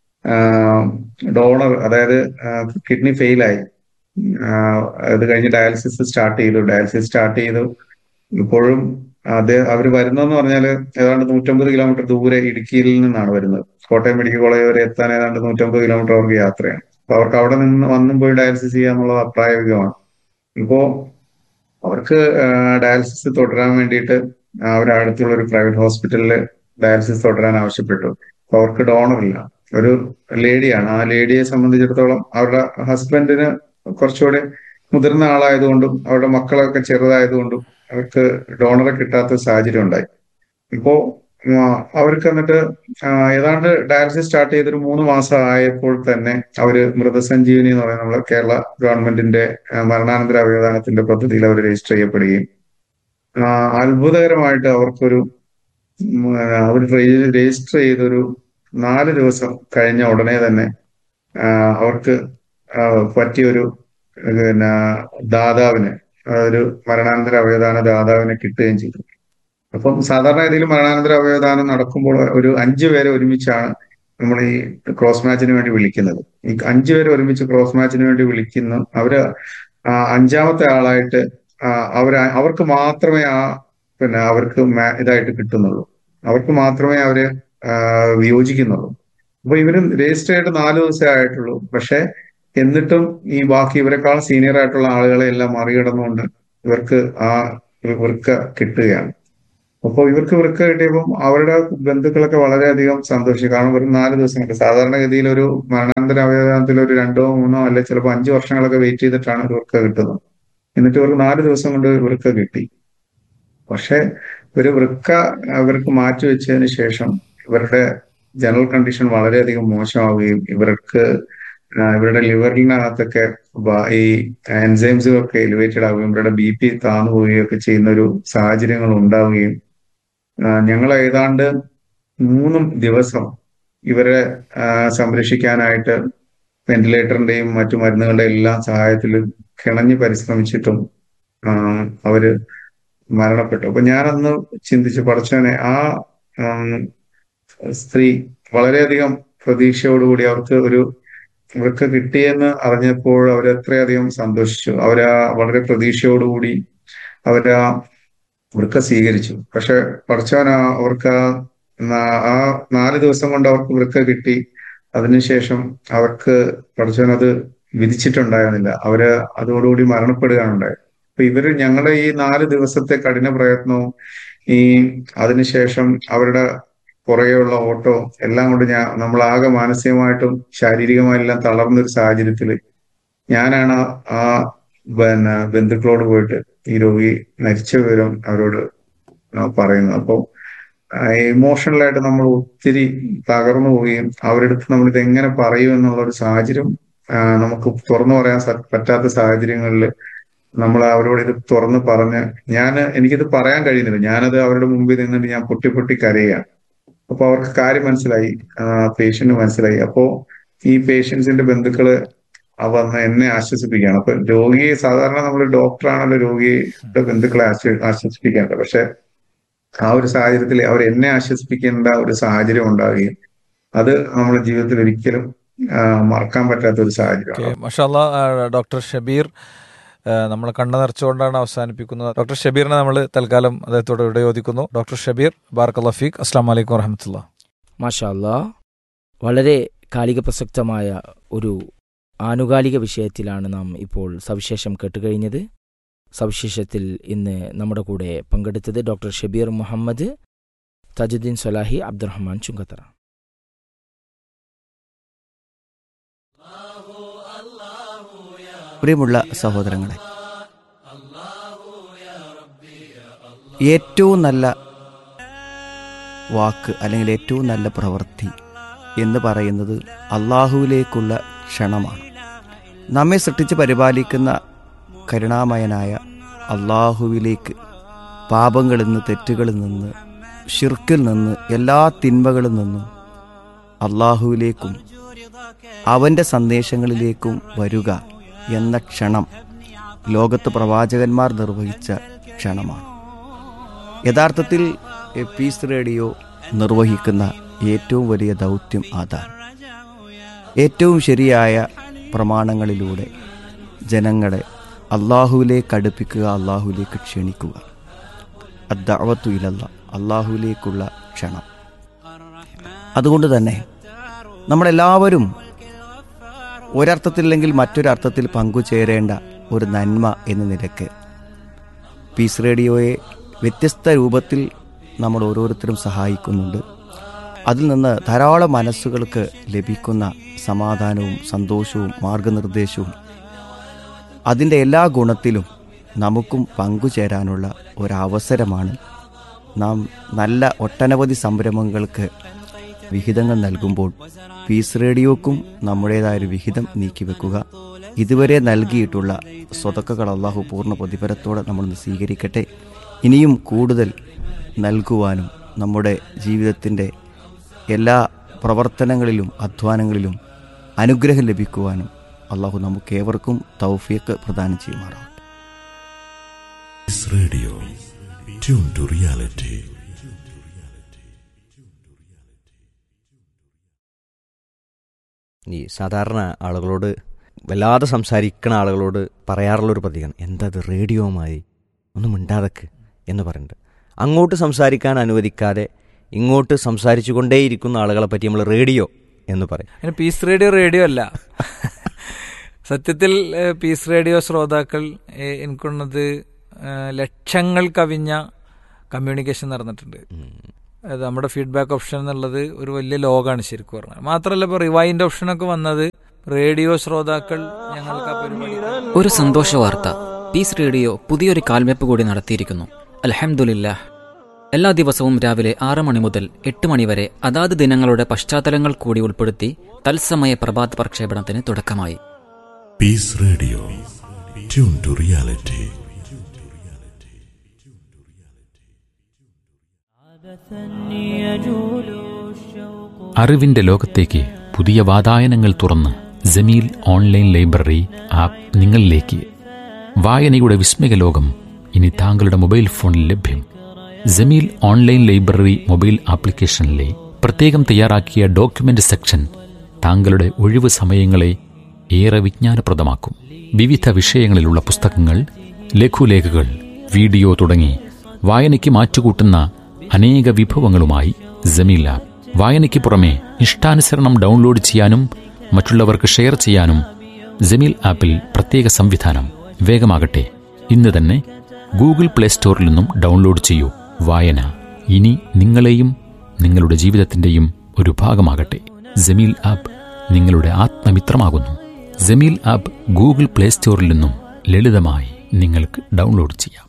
ഡോണർ അതായത് കിഡ്നി ഫെയിലായി അത് കഴിഞ്ഞ് ഡയാലിസിസ് സ്റ്റാർട്ട് ചെയ്തു ഡയാലിസിസ് സ്റ്റാർട്ട് ചെയ്തു ഇപ്പോഴും അത് അവർ വരുന്നതെന്ന് പറഞ്ഞാൽ ഏതാണ്ട് നൂറ്റമ്പത് കിലോമീറ്റർ ദൂരെ ഇടുക്കിയിൽ നിന്നാണ് വരുന്നത് കോട്ടയം മെഡിക്കൽ കോളേജ് വരെ എത്താൻ ഏതാണ്ട് നൂറ്റമ്പത് കിലോമീറ്റർ അവർക്ക് യാത്രയാണ് അപ്പൊ അവർക്ക് അവിടെ നിന്ന് വന്നും പോയി ഡയാലിസിസ് ചെയ്യുക എന്നുള്ളത് അപ്രായോഗികമാണ് ഇപ്പോ അവർക്ക് ഡയാലിസിസ് തുടരാൻ വേണ്ടിയിട്ട് അവരുടെ അടുത്തുള്ള ഒരു പ്രൈവറ്റ് ഹോസ്പിറ്റലിൽ ഡയാലിസിസ് തുടരാൻ ആവശ്യപ്പെട്ടു അപ്പൊ അവർക്ക് ഡോണർ ഇല്ല ഒരു ലേഡിയാണ് ആ ലേഡിയെ സംബന്ധിച്ചിടത്തോളം അവരുടെ ഹസ്ബൻഡിന് കുറച്ചുകൂടി മുതിർന്ന ആളായതുകൊണ്ടും അവരുടെ മക്കളൊക്കെ ചെറുതായതുകൊണ്ടും അവർക്ക് ഡോണറെ കിട്ടാത്ത സാഹചര്യം ഉണ്ടായി ഇപ്പോ ആ, അവർക്ക് എന്നിട്ട് ആ, ഏതാണ്ട് ഡയാലിസിസ് സ്റ്റാർട്ട് ചെയ്തൊരു മൂന്ന് മാസം ആയപ്പോൾ തന്നെ അവര് മൃതസഞ്ജീവനി എന്ന് പറയുന്ന നമ്മുടെ കേരള ഗവൺമെന്റിന്റെ ആ, മരണാനന്തര അവയവദാനത്തിന്റെ പദ്ധതിയിൽ അവർ രജിസ്റ്റർ ചെയ്യപ്പെടുകയും ആ, അത്ഭുതകരമായിട്ട് അവർക്കൊരു ഉം, അവർ രജിസ്റ്റർ ചെയ്തൊരു നാല് ദിവസം കഴിഞ്ഞ ഉടനെ തന്നെ ആ, അവർക്ക് ആ, പറ്റിയൊരു പിന്നെ ദാതാവിന് ആ, ഒരു മരണാനന്തര അവയവദാന ദാതാവിനെ കിട്ടുകയും ചെയ്തു അപ്പം സാധാരണ രീതിയിൽ മരണാനന്തര അവയവദാനം നടക്കുമ്പോൾ ഒരു അഞ്ചു പേരെ ഒരുമിച്ചാണ് നമ്മൾ ഈ ക്രോസ് മാച്ചിന് വേണ്ടി വിളിക്കുന്നത് ഈ അഞ്ചു പേരെ ഒരുമിച്ച് ക്രോസ് മാച്ചിന് വേണ്ടി വിളിക്കുന്നു അവര് ആ, അഞ്ചാമത്തെ ആളായിട്ട് അവർ അവർക്ക് മാത്രമേ ആ പിന്നെ അവർക്ക് മാ- ഇതായിട്ട് കിട്ടുന്നുള്ളൂ അവർക്ക് മാത്രമേ അവര് ആ, വിയോജിക്കുന്നുള്ളൂ അപ്പൊ ഇവര് രജിസ്റ്റർ ആയിട്ട് നാല് ദിവസമേ ആയിട്ടുള്ളൂ പക്ഷെ എന്നിട്ടും ഈ ബാക്കി ഇവരെക്കാൾ സീനിയർ ആയിട്ടുള്ള ആളുകളെ എല്ലാം മറികടന്നുകൊണ്ട് ഇവർക്ക് ആ വൃക്ക കിട്ടുകയാണ് അപ്പോൾ ഇവർക്ക് വൃക്ക കിട്ടിയപ്പോൾ അവരുടെ ബന്ധുക്കളൊക്കെ വളരെയധികം സന്തോഷിച്ചു കാരണം ഒരു നാല് ദിവസം കൊണ്ട് സാധാരണഗതിയിൽ ഒരു മരണാന്തര അവയവത്തിൽ ഒരു രണ്ടോ മൂന്നോ അല്ലെ ചിലപ്പോൾ അഞ്ച് വർഷങ്ങളൊക്കെ വെയിറ്റ് ചെയ്തിട്ടാണ് ഒരു വൃക്ക കിട്ടുന്നത് എന്നിട്ട് ഇവർക്ക് നാല് ദിവസം കൊണ്ട് വൃക്ക കിട്ടി പക്ഷെ ഒരു വൃക്ക അവർക്ക് മാറ്റിവെച്ചതിന് ശേഷം ഇവരുടെ ജനറൽ കണ്ടീഷൻ വളരെയധികം മോശമാവുകയും ഇവർക്ക് ആ, ഇവരുടെ ലിവറിനകത്തൊക്കെ ബ- ഈ എൻസൈംസുകളൊക്കെ എലിവേറ്റഡ് ആവുകയും ഇവരുടെ ബി പി താന്നു പോവുകയും ഒക്കെ ചെയ്യുന്ന ഒരു സാഹചര്യങ്ങൾ ഉണ്ടാവുകയും ഞങ്ങൾ ഏതാണ്ട് മൂന്ന് ദിവസം ഇവരെ ആ, സംരക്ഷിക്കാനായിട്ട് വെന്റിലേറ്ററിന്റെയും മറ്റു മരുന്നുകളുടെ എല്ലാം സഹായത്തിൽ കിണഞ്ഞ് പരിശ്രമിച്ചിട്ടും ആ, അവര് മരണപ്പെട്ടു അപ്പൊ ഞാനന്ന് ചിന്തിച്ചു പഠിച്ചവനെ ആ ഉം, സ്ത്രീ വളരെയധികം പ്രതീക്ഷയോടുകൂടി അവർക്ക് ഒരു വൃക്ക കിട്ടിയെന്ന് അറിഞ്ഞപ്പോൾ അവർ എത്രയധികം സന്തോഷിച്ചു അവരാ വളരെ പ്രതീക്ഷയോടുകൂടി അവരാ വൃക്ക സ്വീകരിച്ചു പക്ഷെ പഠിച്ചവൻ അവർക്ക് ആ നാ- ആ നാല് ദിവസം കൊണ്ട് അവർക്ക് വൃക്ക കിട്ടി അതിനുശേഷം അവർക്ക് പഠിച്ചവൻ അത് വിധിച്ചിട്ടുണ്ടായിരുന്നില്ല അവര് അതോടുകൂടി മരണപ്പെടുകയാണ് ഉണ്ടായത് അപ്പൊ ഇവര് ഞങ്ങളുടെ ഈ നാല് ദിവസത്തെ കഠിന പ്രയത്നവും ഈ അതിനുശേഷം അവരുടെ പുറകെയുള്ള ഓട്ടോ എല്ലാം കൊണ്ട് ഞാൻ നമ്മളാകെ മാനസികമായിട്ടും ശാരീരികമായും എല്ലാം തളർന്ന ഒരു സാഹചര്യത്തിൽ ഞാനാണ് ആ പിന്നെ ബന്ധുക്കളോട് പോയിട്ട് ഈ രോഗി മരിച്ച വിവരം അവരോട് ആ പറയുന്നത് അപ്പോൾ ഇമോഷണലായിട്ട് നമ്മൾ ഒത്തിരി തകർന്നു പോവുകയും അവരുടെ അടുത്ത് നമ്മൾ ഇത് എങ്ങനെ പറയും എന്നുള്ള ഒരു സാഹചര്യം ആ, നമുക്ക് തുറന്നു പറയാൻ സ- പറ്റാത്ത സാഹചര്യങ്ങളിൽ നമ്മൾ അവരോട് ഇത് തുറന്ന് പറഞ്ഞ് ഞാൻ എനിക്കിത് പറയാൻ കഴിയുന്നില്ല ഞാനത് അവരുടെ മുമ്പിൽ നിന്നിട്ട് ഞാൻ പൊട്ടി പൊട്ടി കരയുകയാണ് അപ്പൊ അവർക്ക് കാര്യം മനസ്സിലായി പേഷ്യന്റ് മനസ്സിലായി അപ്പോ ഈ പേഷ്യൻസിന്റെ ബന്ധുക്കള് ആ വന്ന് എന്നെ ആശ്വസിപ്പിക്കുകയാണ് അപ്പൊ രോഗിയെ സാധാരണ നമ്മൾ ഡോക്ടറാണല്ലോ രോഗിയുടെ ബന്ധുക്കളെ ആശ്വ ആശ്വസിപ്പിക്കേണ്ടത് പക്ഷെ ആ ഒരു സാഹചര്യത്തിൽ അവർ എന്നെ ആശ്വസിപ്പിക്കേണ്ട ഒരു സാഹചര്യം ഉണ്ടാവുകയും അത് നമ്മുടെ ജീവിതത്തിൽ ഒരിക്കലും ആ, മറക്കാൻ പറ്റാത്ത ഒരു സാഹചര്യമാണ് മഷാല്ല ഡോക്ടർ ഷബീർ നമ്മൾ കണ്ണു നിറച്ചുകൊണ്ടാണ് അവസാനിപ്പിക്കുന്നത് ഡോക്ടർ ഷബീറിനെ നമ്മൾ തൽക്കാലം അദ്ദേഹത്തോട് ഇവിടെ യോജിക്കുന്നു ഡോക്ടർ ഷബീർ ബാർക്ക് ലഫീഖ് അസ്ലാം വലൈക്കും വറഹമത്തുള്ള മാഷാ അല്ലാ വളരെ കാലിക പ്രസക്തമായ ഒരു ആനുകാലിക വിഷയത്തിലാണ് നാം ഇപ്പോൾ സവിശേഷം കേട്ടുകഴിഞ്ഞത് സവിശേഷത്തിൽ ഇന്ന് നമ്മുടെ കൂടെ പങ്കെടുത്തത് ഡോക്ടർ ഷബീർ മുഹമ്മദ് തജുദ്ദീൻ സൊലാഹി അബ്ദുറഹ്മാൻ ചുങ്കത്തറ പ്രിയമുള്ള സഹോദരങ്ങളെ ഏറ്റവും നല്ല വാക്ക് അല്ലെങ്കിൽ ഏറ്റവും നല്ല പ്രവൃത്തി എന്ന് പറയുന്നത് അള്ളാഹുവിലേക്കുള്ള ക്ഷണമാണ് നമ്മെ സൃഷ്ടിച്ച് പരിപാലിക്കുന്ന കരുണാമയനായ അള്ളാഹുവിലേക്ക് പാപങ്ങളിൽ നിന്ന് തെറ്റുകളിൽ നിന്ന് ഷിർക്കിൽ നിന്ന് എല്ലാ തിന്മകളിൽ നിന്നും അള്ളാഹുവിലേക്കും അവൻ്റെ സന്ദേശങ്ങളിലേക്കും വരിക എന്ന ക്ഷണം ലോകത്ത് പ്രവാചകന്മാർ നിർവഹിച്ച ക്ഷണമാണ് യഥാർത്ഥത്തിൽ എ പീസ് റേഡിയോ നിർവഹിക്കുന്ന ഏറ്റവും വലിയ ദൗത്യം അതാണ് ഏറ്റവും ശരിയായ പ്രമാണങ്ങളിലൂടെ ജനങ്ങളെ അള്ളാഹുവിലേക്ക് അടുപ്പിക്കുക അള്ളാഹുവിലേക്ക് ക്ഷണിക്കുക അദ്ദാവത്തു ഇലല്ല അള്ളാഹുവിലേക്കുള്ള ക്ഷണം അതുകൊണ്ട് തന്നെ നമ്മളെല്ലാവരും ഒരർത്ഥത്തില്ലെങ്കിൽ മറ്റൊരർത്ഥത്തിൽ പങ്കുചേരേണ്ട ഒരു നന്മ എന്ന നിലക്ക് പീസ് റേഡിയോയെ വ്യത്യസ്ത രൂപത്തിൽ നമ്മൾ ഓരോരുത്തരും സഹായിക്കുന്നുണ്ട് അതിൽ നിന്ന് ധാരാളം മനസ്സുകൾക്ക് ലഭിക്കുന്ന സമാധാനവും സന്തോഷവും മാർഗനിർദ്ദേശവും അതിൻ്റെ എല്ലാ ഗുണത്തിലും നമുക്കും പങ്കുചേരാനുള്ള ഒരവസരമാണ് നാം നല്ല ഒട്ടനവധി സംരംഭങ്ങൾക്ക് വിഹിതങ്ങൾ നൽകുമ്പോൾ പീസ് റേഡിയോക്കും നമ്മുടേതായൊരു വിഹിതം നീക്കിവെക്കുക ഇതുവരെ നൽകിയിട്ടുള്ള സ്വതക്കകൾ അള്ളാഹു പൂർണ്ണ പ്രതിഫലത്തോടെ നമ്മൾ സ്വീകരിക്കട്ടെ ഇനിയും കൂടുതൽ നൽകുവാനും നമ്മുടെ ജീവിതത്തിൻ്റെ എല്ലാ പ്രവർത്തനങ്ങളിലും അധ്വാനങ്ങളിലും അനുഗ്രഹം ലഭിക്കുവാനും അള്ളാഹു നമുക്കേവർക്കും തൗഫീക്ക് പ്രദാനം ചെയ്യുമാറാവട്ടെ This radio, tuned to reality. ഈ സാധാരണ ആളുകളോട് വല്ലാതെ സംസാരിക്കുന്ന ആളുകളോട് പറയാറുള്ള ഒരു പ്രതികരണം എന്താ അത് റേഡിയോ മാതിരി ഒന്നും മിണ്ടാതക്ക് എന്ന് പറയുന്നുണ്ട് അങ്ങോട്ട് സംസാരിക്കാൻ അനുവദിക്കാതെ ഇങ്ങോട്ട് സംസാരിച്ചു കൊണ്ടേയിരിക്കുന്ന ആളുകളെ പറ്റി നമ്മൾ റേഡിയോ എന്ന് പറയും അതിന് പീസ് റേഡിയോ റേഡിയോ അല്ല സത്യത്തിൽ ഏഹ്, പീസ് റേഡിയോ ശ്രോതാക്കൾ ഏഹ്, എനിക്കുള്ളത് ഏഹ്, ലക്ഷങ്ങൾ കവിഞ്ഞ കമ്മ്യൂണിക്കേഷൻ നടന്നിട്ടുണ്ട് അത് നമ്മുടെ ഫീഡ്ബാക്ക് ഓപ്ഷൻ എന്നുള്ളത് ഒരു വലിയ ലോകമാണ് ശരിക്കും പറഞ്ഞാൽ മാത്രമല്ല ഇപ്പോൾ റിവൈൻഡ് ഓപ്ഷനൊക്കെ വന്നത് റേഡിയോ ശ്രോതാക്കൾ ഞങ്ങൾക്ക് ആ പരിപാടി ഒരു സന്തോഷ വാർത്ത പീസ് റേഡിയോ പുതിയൊരു കാൽവെപ്പ് കൂടി നടത്തിയിരിക്കുന്നു അൽഹംദുലില്ലാ എല്ലാ ദിവസവും രാവിലെ ആറ് മണി മുതൽ എട്ട് മണി വരെ അതാത് ദിനങ്ങളുടെ പശ്ചാത്തലങ്ങൾ കൂടി ഉൾപ്പെടുത്തി തത്സമയ പ്രഭാത പ്രക്ഷേപണത്തിന് തുടക്കമായി Peace Radio. Tune to reality. അറിവിന്റെ ലോകത്തേക്ക് പുതിയ വാതായനങ്ങൾ തുറന്ന് ജമീൽ ഓൺലൈൻ ലൈബ്രറി ആപ്പ് നിങ്ങളിലേക്ക് വായനയുടെ വിസ്മയ ലോകം ഇനി താങ്കളുടെ മൊബൈൽ ഫോണിൽ ലഭ്യം ജമീൽ ഓൺലൈൻ ലൈബ്രറി മൊബൈൽ ആപ്ലിക്കേഷനിലെ പ്രത്യേകം തയ്യാറാക്കിയ ഡോക്യുമെന്റ് സെക്ഷൻ താങ്കളുടെ ഒഴിവ് സമയങ്ങളെ ഏറെ വിജ്ഞാനപ്രദമാക്കും വിവിധ വിഷയങ്ങളിലുള്ള പുസ്തകങ്ങൾ ലഘുലേഖകൾ വീഡിയോ തുടങ്ങി വായനയ്ക്ക് മാറ്റുകൂട്ടുന്ന അനേക വിഭവങ്ങളുമായി ജമീൽ ആപ്പ് വായനയ്ക്ക് പുറമെ ഇഷ്ടാനുസരണം ഡൗൺലോഡ് ചെയ്യാനും മറ്റുള്ളവർക്ക് ഷെയർ ചെയ്യാനും ജമീൽ ആപ്പിൽ പ്രത്യേക സംവിധാനം വേഗമാകട്ടെ ഇന്ന് തന്നെ ഗൂഗിൾ പ്ലേ സ്റ്റോറിൽ നിന്നും ഡൗൺലോഡ് ചെയ്യൂ വായന ഇനി നിങ്ങളെയും നിങ്ങളുടെ ജീവിതത്തിന്റെയും ഒരു ഭാഗമാകട്ടെ ജമീൽ ആപ്പ് നിങ്ങളുടെ ആത്മമിത്രമാകുന്നു ജമീൽ ആപ്പ് ഗൂഗിൾ പ്ലേ സ്റ്റോറിൽ നിന്നും ലളിതമായി നിങ്ങൾക്ക് ഡൗൺലോഡ് ചെയ്യാം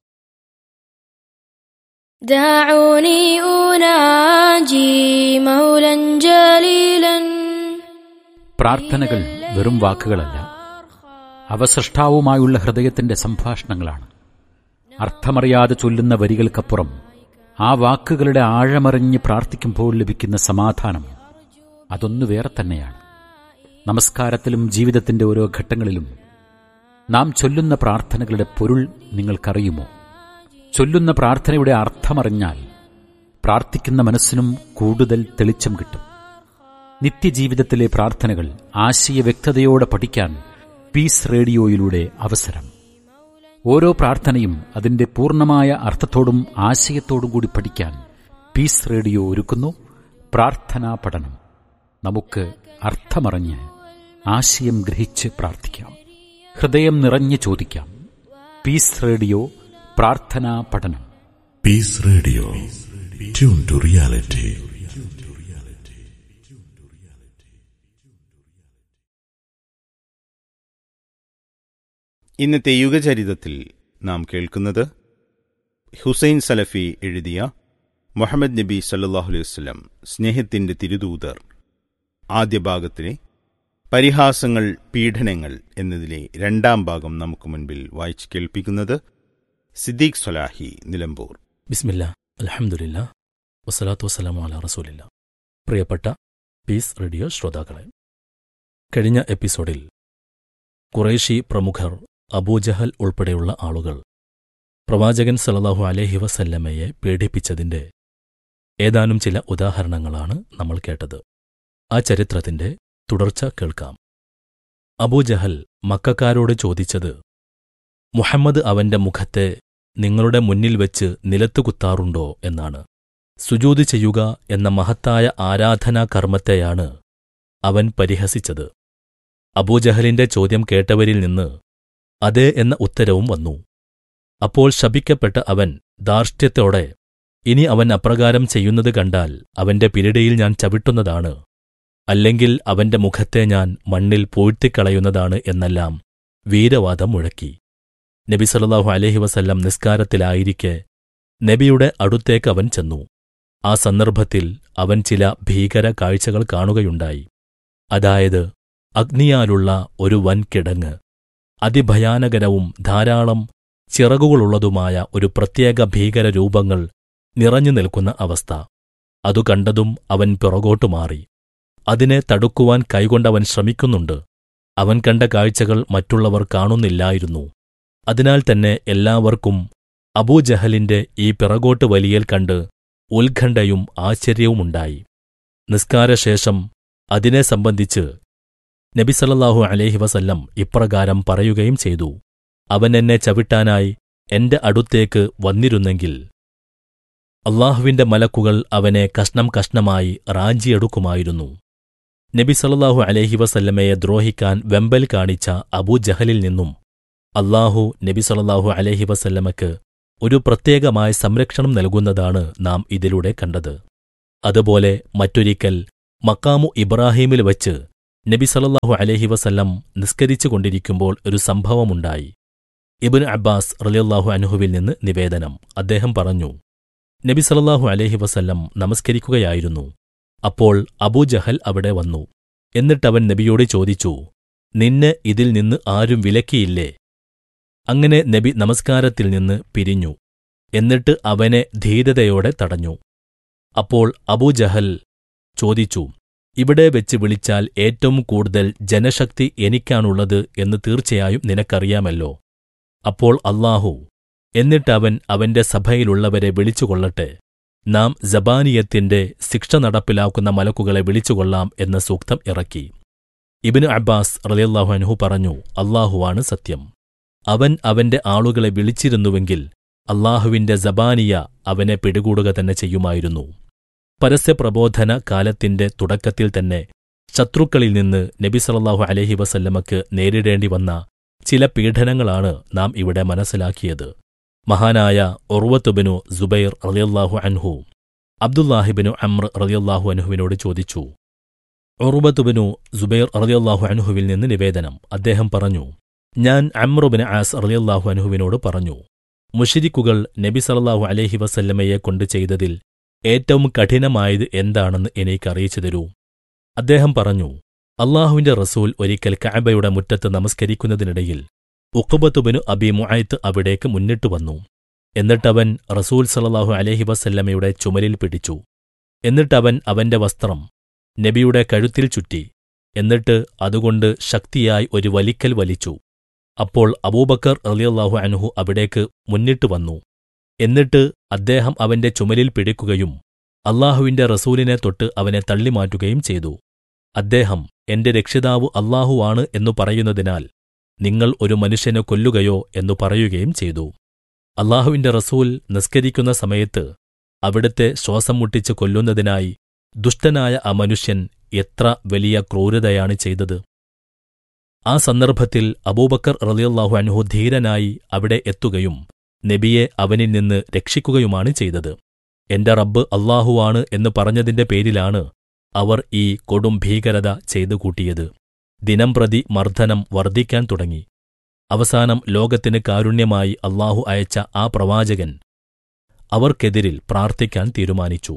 دعوني أناجي مولا جليلا പ്രാർത്ഥനകൾ വെറും വാക്കുകളല്ല അവ സൃഷ്ടാവുമായുള്ള ഹൃദയത്തിന്റെ സംഭാഷണങ്ങളാണ് അർത്ഥമറിയാതെ ചൊല്ലുന്ന വരികൾക്കപ്പുറം ആ വാക്കുകളുടെ ആഴമറിഞ്ഞ് പ്രാർത്ഥിക്കുമ്പോൾ ലഭിക്കുന്ന സമാധാനം അതൊന്നു വേറെ തന്നെയാണ് നമസ്കാരത്തിലും ജീവിതത്തിന്റെ ഓരോ ഘട്ടങ്ങളിലും നാം ചൊല്ലുന്ന പ്രാർത്ഥനകളുടെ പൊരുൾ നിങ്ങൾക്കറിയുമോ ചൊല്ലുന്ന പ്രാർത്ഥനയുടെ അർത്ഥമറിഞ്ഞാൽ പ്രാർത്ഥിക്കുന്ന മനസ്സിനും കൂടുതൽ തെളിച്ചം കിട്ടും നിത്യജീവിതത്തിലെ പ്രാർത്ഥനകൾ ആശയ വ്യക്തതയോടെ പഠിക്കാൻ പീസ് റേഡിയോയിലൂടെ അവസരം ഓരോ പ്രാർത്ഥനയും അതിന്റെ പൂർണ്ണമായ അർത്ഥത്തോടും ആശയത്തോടും കൂടി പഠിക്കാൻ പീസ് റേഡിയോ ഒരുക്കുന്നു പ്രാർത്ഥനാ പഠനം നമുക്ക് അർത്ഥമറിഞ്ഞ് ആശയം ഗ്രഹിച്ച് പ്രാർത്ഥിക്കാം ഹൃദയം നിറഞ്ഞ് ചോദിക്കാം പീസ് റേഡിയോ പ്രാർത്ഥനാ പഠനം Peace Radio. Tune to reality. ഇന്നത്തെ യുഗചരിതത്തിൽ നാം കേൾക്കുന്നത് ഹുസൈൻ സലഫി എഴുതിയ മുഹമ്മദ് നബി സല്ലാഹു അലൈഹി വസ്ലം സ്നേഹത്തിന്റെ തിരുദൂതർ ആദ്യ ഭാഗത്തിലെ പരിഹാസങ്ങൾ പീഡനങ്ങൾ എന്നതിലെ രണ്ടാം ഭാഗം നമുക്ക് മുൻപിൽ വായിച്ചു കേൾപ്പിക്കുന്നത് സിദ്ദീഖ് സൊലാഹി നിലമ്പൂർ ബിസ്മില്ല അലഹമുല്ല വസ്സലാത്തു വസ്സലാമു അല റസൂലില്ല പ്രിയപ്പെട്ട പീസ് റേഡിയോ ശ്രോതാക്കളെ കഴിഞ്ഞ എപ്പിസോഡിൽ കുറേശി പ്രമുഖർ അബൂജഹൽ ഉൾപ്പെടെയുള്ള ആളുകൾ പ്രവാചകൻ സല്ലല്ലാഹു അലൈഹി വസല്ലമയെ പേടിപ്പിച്ചതിന്റെ ഏതാനും ചില ഉദാഹരണങ്ങളാണ് നമ്മൾ കേട്ടത് ആ ചരിത്രത്തിന്റെ തുടർച്ച കേൾക്കാം അബൂജഹൽ മക്കാരോട് ചോദിച്ചത് മുഹമ്മദ് അവന്റെ മുഖത്തെ നിങ്ങളുടെ മുന്നിൽ വെച്ച് നിലത്തു കുത്താറുണ്ടോ എന്നാണ് സുജൂത് ചെയ്യുക എന്ന മഹത്തായ ആരാധനാ കർമ്മത്തെയാണ് അവൻ പരിഹസിച്ചത് അബൂജഹലിന്റെ ചോദ്യം കേട്ടവരിൽ നിന്ന് അതെ എന്ന ഉത്തരവും വന്നു അപ്പോൾ ശപിക്കപ്പെട്ട അവൻ ധാർഷ്ട്യത്തോടെ ഇനി അവൻ അപ്രകാരം ചെയ്യുന്നത് കണ്ടാൽ അവന്റെ പിരടിയിൽ ഞാൻ ചവിട്ടുന്നതാണ് അല്ലെങ്കിൽ അവന്റെ മുഖത്തെ ഞാൻ മണ്ണിൽ പൂഴ്ത്തിക്കളയുന്നതാണ് എന്നെല്ലാം വീരവാദം മുഴക്കി നബി സല്ലല്ലാഹു അലൈഹി വസല്ലം നിസ്കാരത്തിലായിരിക്കെ നബിയുടെ അടുത്തേക്ക് അവൻ ചെന്നു ആ സന്ദർഭത്തിൽ അവൻ ചില ഭീകര കാഴ്ചകൾ കാണുകയുണ്ടായി അതായത് അഗ്നിയാലുള്ള ഒരു വൻ കിടങ്ങ് അതിഭയാനകരവും ധാരാളം ചിറകുകളുള്ളതുമായ ഒരു പ്രത്യേക ഭീകര രൂപങ്ങൾ നിറഞ്ഞു നിൽക്കുന്ന അവസ്ഥ അതു കണ്ടതും അവൻ പിറകോട്ടു മാറി അതിനെ തടുക്കുവാൻ കൈകൊണ്ടവൻ ശ്രമിക്കുന്നുണ്ട് അവൻ കണ്ട കാഴ്ചകൾ മറ്റുള്ളവർ കാണുന്നില്ലായിരുന്നു അതിനാൽ തന്നെ എല്ലാവർക്കും അബൂജഹലിന്റെ ഈ പിറകോട്ട് വലിയൽ കണ്ട് ഉത്കണ്ഠയും ആശ്ചര്യവുമുണ്ടായി നിസ്കാരശേഷം അതിനെ സംബന്ധിച്ച് നബി സല്ലല്ലാഹു അലൈഹി വസല്ലം ഇപ്രകാരം പറയുകയും ചെയ്തു അവൻ എന്നെ ചവിട്ടാനായി എന്റെ അടുത്തേക്ക് വന്നിരുന്നെങ്കിൽ അള്ളാഹുവിന്റെ മലക്കുകൾ അവനെ കഷ്ണം കഷ്ണമായി റാഞ്ചിയെടുക്കുമായിരുന്നു നബി സല്ലല്ലാഹു അലൈഹി വസല്ലമയെ ദ്രോഹിക്കാൻ വെമ്പൽ കാണിച്ച അബൂജഹലിൽ നിന്നും അള്ളാഹു നബി സല്ലല്ലാഹു അലൈഹി വസല്ലമക്ക് ഒരു പ്രത്യേകമായ സംരക്ഷണം നൽകുന്നതാണ് നാം ഇതിലൂടെ കണ്ടത് അതുപോലെ മറ്റൊരിക്കൽ മക്കാമു ഇബ്രാഹീമിൽ വച്ച് നബി സല്ലല്ലാഹു അലൈഹി വസല്ലം നിസ്കരിച്ചുകൊണ്ടിരിക്കുമ്പോൾ ഒരു സംഭവമുണ്ടായി ഇബ്ൻ അബ്ബാസ് റളിയല്ലാഹു അൻഹുവിൽ നിന്ന് നിവേദനം അദ്ദേഹം പറഞ്ഞു നബി സല്ലല്ലാഹു അലൈഹി വസല്ലം നമസ്കരിക്കുകയായിരുന്നു അപ്പോൾ അബൂജഹൽ അവിടെ വന്നു എന്നിട്ടവൻ നബിയോട് ചോദിച്ചു നിന്നെ ഇതിൽ നിന്ന് ആരും വിലക്കിയില്ലേ അങ്ങനെ നബി നമസ്കാരത്തിൽ നിന്ന് പിരിഞ്ഞു എന്നിട്ട് അവനെ ധീരതയോടെ തടഞ്ഞു അപ്പോൾ അബൂജഹൽ ചോദിച്ചു ഇവിടെ വെച്ച് വിളിച്ചാൽ ഏറ്റവും കൂടുതൽ ജനശക്തി എനിക്കാണുള്ളത് എന്ന് തീർച്ചയായും നിനക്കറിയാമല്ലോ അപ്പോൾ അല്ലാഹു എന്നിട്ടവൻ അവന്റെ സഭയിലുള്ളവരെ വിളിച്ചുകൊള്ളട്ടെ നാം ജബാനിയത്തിന്റെ ശിക്ഷ നടപ്പിലാക്കുന്ന മലക്കുകളെ വിളിച്ചുകൊള്ളാം എന്ന സൂക്തം ഇറക്കി ഇബിന് അബ്ബാസ് റളിയല്ലാഹു അൻഹു പറഞ്ഞു അല്ലാഹുവാണ് സത്യം അവൻ അവന്റെ ആളുകളെ വിളിച്ചിരുന്നുവെങ്കിൽ അല്ലാഹുവിന്റെ ജബാനിയ അവനെ പിടികൂടുക തന്നെ ചെയ്യുമായിരുന്നു പരസ്യപ്രബോധന കാലത്തിന്റെ തുടക്കത്തിൽ തന്നെ ശത്രുക്കളിൽ നിന്ന് നബി സല്ലല്ലാഹു അലൈഹി വസല്ലമക്ക് നേരിടേണ്ടി വന്ന ചില പീഡനങ്ങളാണ് നാം ഇവിടെ മനസ്സിലാക്കിയത് മഹാനായ ഒർവത്തുബിനു സുബൈർ റളിയല്ലാഹു അൻഹു അബ്ദുല്ലാഹിബിനു അമ്ര റളിയല്ലാഹു അൻഹുവിനോട് ചോദിച്ചു ഒർവത്തുബിനു സുബൈർ റളിയല്ലാഹു അൻഹുവിൽ നിന്ന് നിവേദനം അദ്ദേഹം പറഞ്ഞു ഞാൻ അമ്രുബിന് ആസ് റളിയല്ലാഹു അൻഹുവിനോട് പറഞ്ഞു മുഷിരിക്കുകൾ നബി സല്ലല്ലാഹു അലൈഹി വസല്ലമയെ കൊണ്ട് ചെയ്തതിൽ ഏറ്റവും കഠിനമായത് എന്താണെന്ന് എനിക്ക് അറിയിച്ചു തരൂ അദ്ദേഹം പറഞ്ഞു അള്ളാഹുവിന്റെ റസൂൽ ഒരിക്കൽ കഅബയുടെ മുറ്റത്ത് നമസ്കരിക്കുന്നതിനിടയിൽ ഉഖബത്തുബിനു അബി മുഅയ്ത്ത് അവിടേക്ക് മുന്നിട്ടു വന്നു എന്നിട്ടവൻ റസൂൽ സല്ലല്ലാഹു അലൈഹി വസല്ലമയുടെ ചുമലിൽ പിടിച്ചു എന്നിട്ടവൻ അവന്റെ വസ്ത്രം നബിയുടെ കഴുത്തിൽ ചുറ്റി എന്നിട്ട് അതുകൊണ്ട് ശക്തിയായി ഒരു വലിക്കൽ വലിച്ചു അപ്പോൾ അബൂബക്കർ റളിയല്ലാഹു അൻഹു അവിടേക്ക് മുന്നിട്ട് വന്നു എന്നിട്ട് അദ്ദേഹം അവന്റെ ചുമലിൽ പിടിക്കുകയും അള്ളാഹുവിന്റെ റസൂലിനെ തൊട്ട് അവനെ തള്ളിമാറ്റുകയും ചെയ്തു അദ്ദേഹം എന്റെ രക്ഷിതാവ് അള്ളാഹുവാണ് എന്നു പറയുന്നതിനാൽ നിങ്ങൾ ഒരു മനുഷ്യനെ കൊല്ലുകയോ എന്നു പറയുകയും ചെയ്തു അള്ളാഹുവിന്റെ റസൂൽ നിസ്കരിക്കുന്ന സമയത്ത് അവിടുത്തെ ശ്വാസം മുട്ടിച്ച് കൊല്ലുന്നതിനായി ദുഷ്ടനായ ആ മനുഷ്യൻ എത്ര വലിയ ക്രൂരതയാണ് ചെയ്തത് ആ സന്ദർഭത്തിൽ അബൂബക്കർ റളിയല്ലാഹു അൻഹു ധീരനായി അവിടെ എത്തുകയും നബിയെ അവനിൽ നിന്ന് രക്ഷിക്കുകയുമാണ് ചെയ്തത് എന്റെ റബ്ബ് അള്ളാഹുവാണ് എന്ന് പറഞ്ഞതിന്റെ പേരിലാണ് അവർ ഈ കൊടും ഭീകരത ചെയ്തു കൂട്ടിയത് ദിനംപ്രതി മർദ്ദനം വർദ്ധിക്കാൻ തുടങ്ങി അവസാനം ലോകത്തിന് കാരുണ്യമായി അള്ളാഹു അയച്ച ആ പ്രവാചകൻ അവർക്കെതിരിൽ പ്രാർത്ഥിക്കാൻ തീരുമാനിച്ചു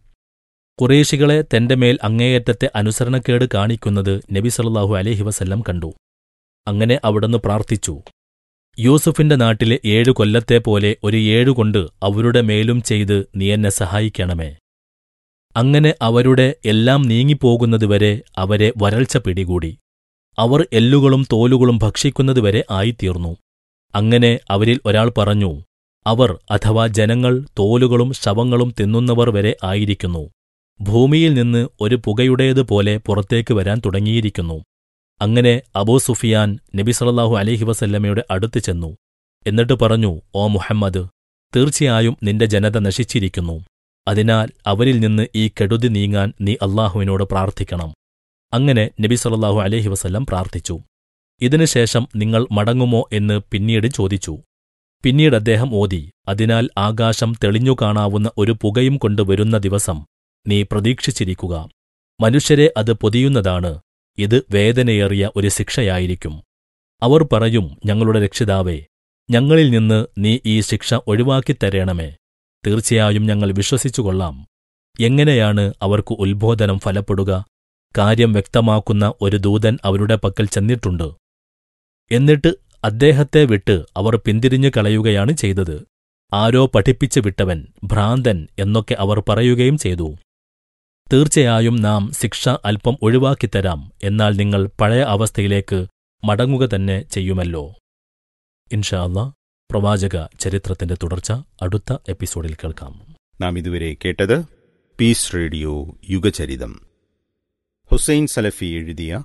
കുറേശികളെ തന്റെ മേൽ അങ്ങേയറ്റത്തെ അനുസരണക്കേട് കാണിക്കുന്നത് നബി സല്ലല്ലാഹു അലൈഹി വസല്ലം കണ്ടു അങ്ങനെ അവിടുന്ന് പ്രാർത്ഥിച്ചു യൂസുഫിന്റെ നാട്ടിലെ ഏഴു കൊല്ലത്തെ പോലെ ഒരു ഏഴുകൊണ്ട് അവരുടെ മേലും ചെയ്ത് നീ എന്നെ സഹായിക്കണമേ അങ്ങനെ അവരുടെ എല്ലാം നീങ്ങിപ്പോകുന്നതുവരെ അവരെ വരൾച്ച പിടികൂടി അവർ എല്ലുകളും തോലുകളും ഭക്ഷിക്കുന്നതുവരെ ആയിത്തീർന്നു അങ്ങനെ അവരിൽ ഒരാൾ പറഞ്ഞു അവർ അഥവാ ജനങ്ങൾ തോലുകളും ശവങ്ങളും തിന്നുന്നവർ വരെ ആയിരിക്കുന്നു ഭൂമിയിൽ നിന്ന് ഒരു പുകയുടേതുപോലെ പുറത്തേക്ക് വരാൻ തുടങ്ങിയിരിക്കുന്നു അങ്ങനെ അബൂ സുഫിയാൻ നബി സല്ലല്ലാഹു അലൈഹി വസല്ലമയുടെ അടുത്ത് ചെന്നു എന്നിട്ട് പറഞ്ഞു ഓ മുഹമ്മദ് തീർച്ചയായും നിന്റെ ജനത നശിച്ചിരിക്കുന്നു അതിനാൽ അവരിൽ നിന്ന് ഈ കെടുതി നീങ്ങാൻ നീ അള്ളാഹുവിനോട് പ്രാർത്ഥിക്കണം അങ്ങനെ നബി സല്ലല്ലാഹു അലൈഹി വസല്ലം പ്രാർത്ഥിച്ചു ഇതിനുശേഷം നിങ്ങൾ മടങ്ങുമോ എന്ന് പിന്നീട് ചോദിച്ചു പിന്നീട് അദ്ദേഹം ഓതി അതിനാൽ ആകാശം തെളിഞ്ഞു കാണാവുന്ന ഒരു പുകയും കൊണ്ട് വരുന്ന ദിവസം നീ പ്രതീക്ഷിച്ചിരിക്കുക മനുഷ്യരെ അത് പൊതിയുന്നതാണ് ഇത് വേദനയേറിയ ഒരു ശിക്ഷയായിരിക്കും അവർ പറയും ഞങ്ങളുടെ രക്ഷിതാവേ ഞങ്ങളിൽ നിന്ന് നീ ഈ ശിക്ഷ ഒഴിവാക്കിത്തരേണമേ തീർച്ചയായും ഞങ്ങൾ വിശ്വസിച്ചുകൊള്ളാം എങ്ങനെയാണ് അവർക്ക് ഉത്ബോധനം ഫലപ്പെടുക കാര്യം വ്യക്തമാക്കുന്ന ഒരു ദൂതൻ അവരുടെ പക്കൽ ചെന്നിട്ടുണ്ട് എന്നിട്ട് അദ്ദേഹത്തെ വിട്ട് അവർ പിന്തിരിഞ്ഞു കളയുകയാണ് ചെയ്തത് ആരോ പഠിപ്പിച്ചു വിട്ടവൻ ഭ്രാന്തൻ എന്നൊക്കെ അവർ പറയുകയും ചെയ്തു തീർച്ചയായും നാം ശിക്ഷ അല്പം ഒഴിവാക്കിത്തരാം എന്നാൽ നിങ്ങൾ പഴയ അവസ്ഥയിലേക്ക് മടങ്ങുക തന്നെ ചെയ്യുമല്ലോ ഇൻഷാ അല്ലാ പ്രവാചക ചരിത്രത്തിന്റെ തുടർച്ച അടുത്ത എപ്പിസോഡിൽ കേൾക്കാം നാം ഇതുവരെ കേട്ടത് പീസ് റേഡിയോ യുഗചരിതം ഹുസൈൻ സലഫി എഴുതിയ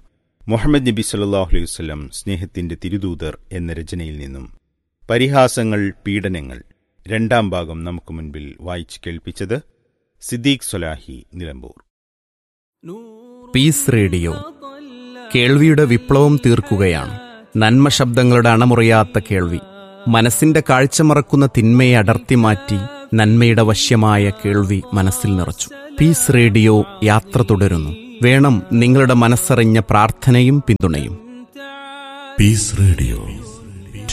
മുഹമ്മദ് നബി സല്ലാഹു അലൈഹി വസ്ലം സ്നേഹത്തിന്റെ തിരുദൂതർ എന്ന രചനയിൽ നിന്നും പരിഹാസങ്ങൾ പീഡനങ്ങൾ രണ്ടാം ഭാഗം നമുക്ക് മുൻപിൽ വായിച്ചു കേൾപ്പിച്ചത് സിദ്ദീഖ് സൊലാഹി നിലമ്പൂർ പീസ് റേഡിയോ കേൾവിയുടെ വിപ്ലവം തീർക്കുകയാണ് നന്മ ശബ്ദങ്ങളുടെ അണമുറിയാത്ത കേൾവി മനസ്സിന്റെ കാഴ്ച മറക്കുന്ന തിന്മയെ അടർത്തി മാറ്റി നന്മയുടെ വശ്യമായ കേൾവി മനസ്സിൽ നിറച്ചു പീസ് റേഡിയോ യാത്ര തുടരുന്നു വേണം നിങ്ങളുടെ മനസ്സറിഞ്ഞ പ്രാർത്ഥനയും പിന്തുണയും പീസ് റേഡിയോ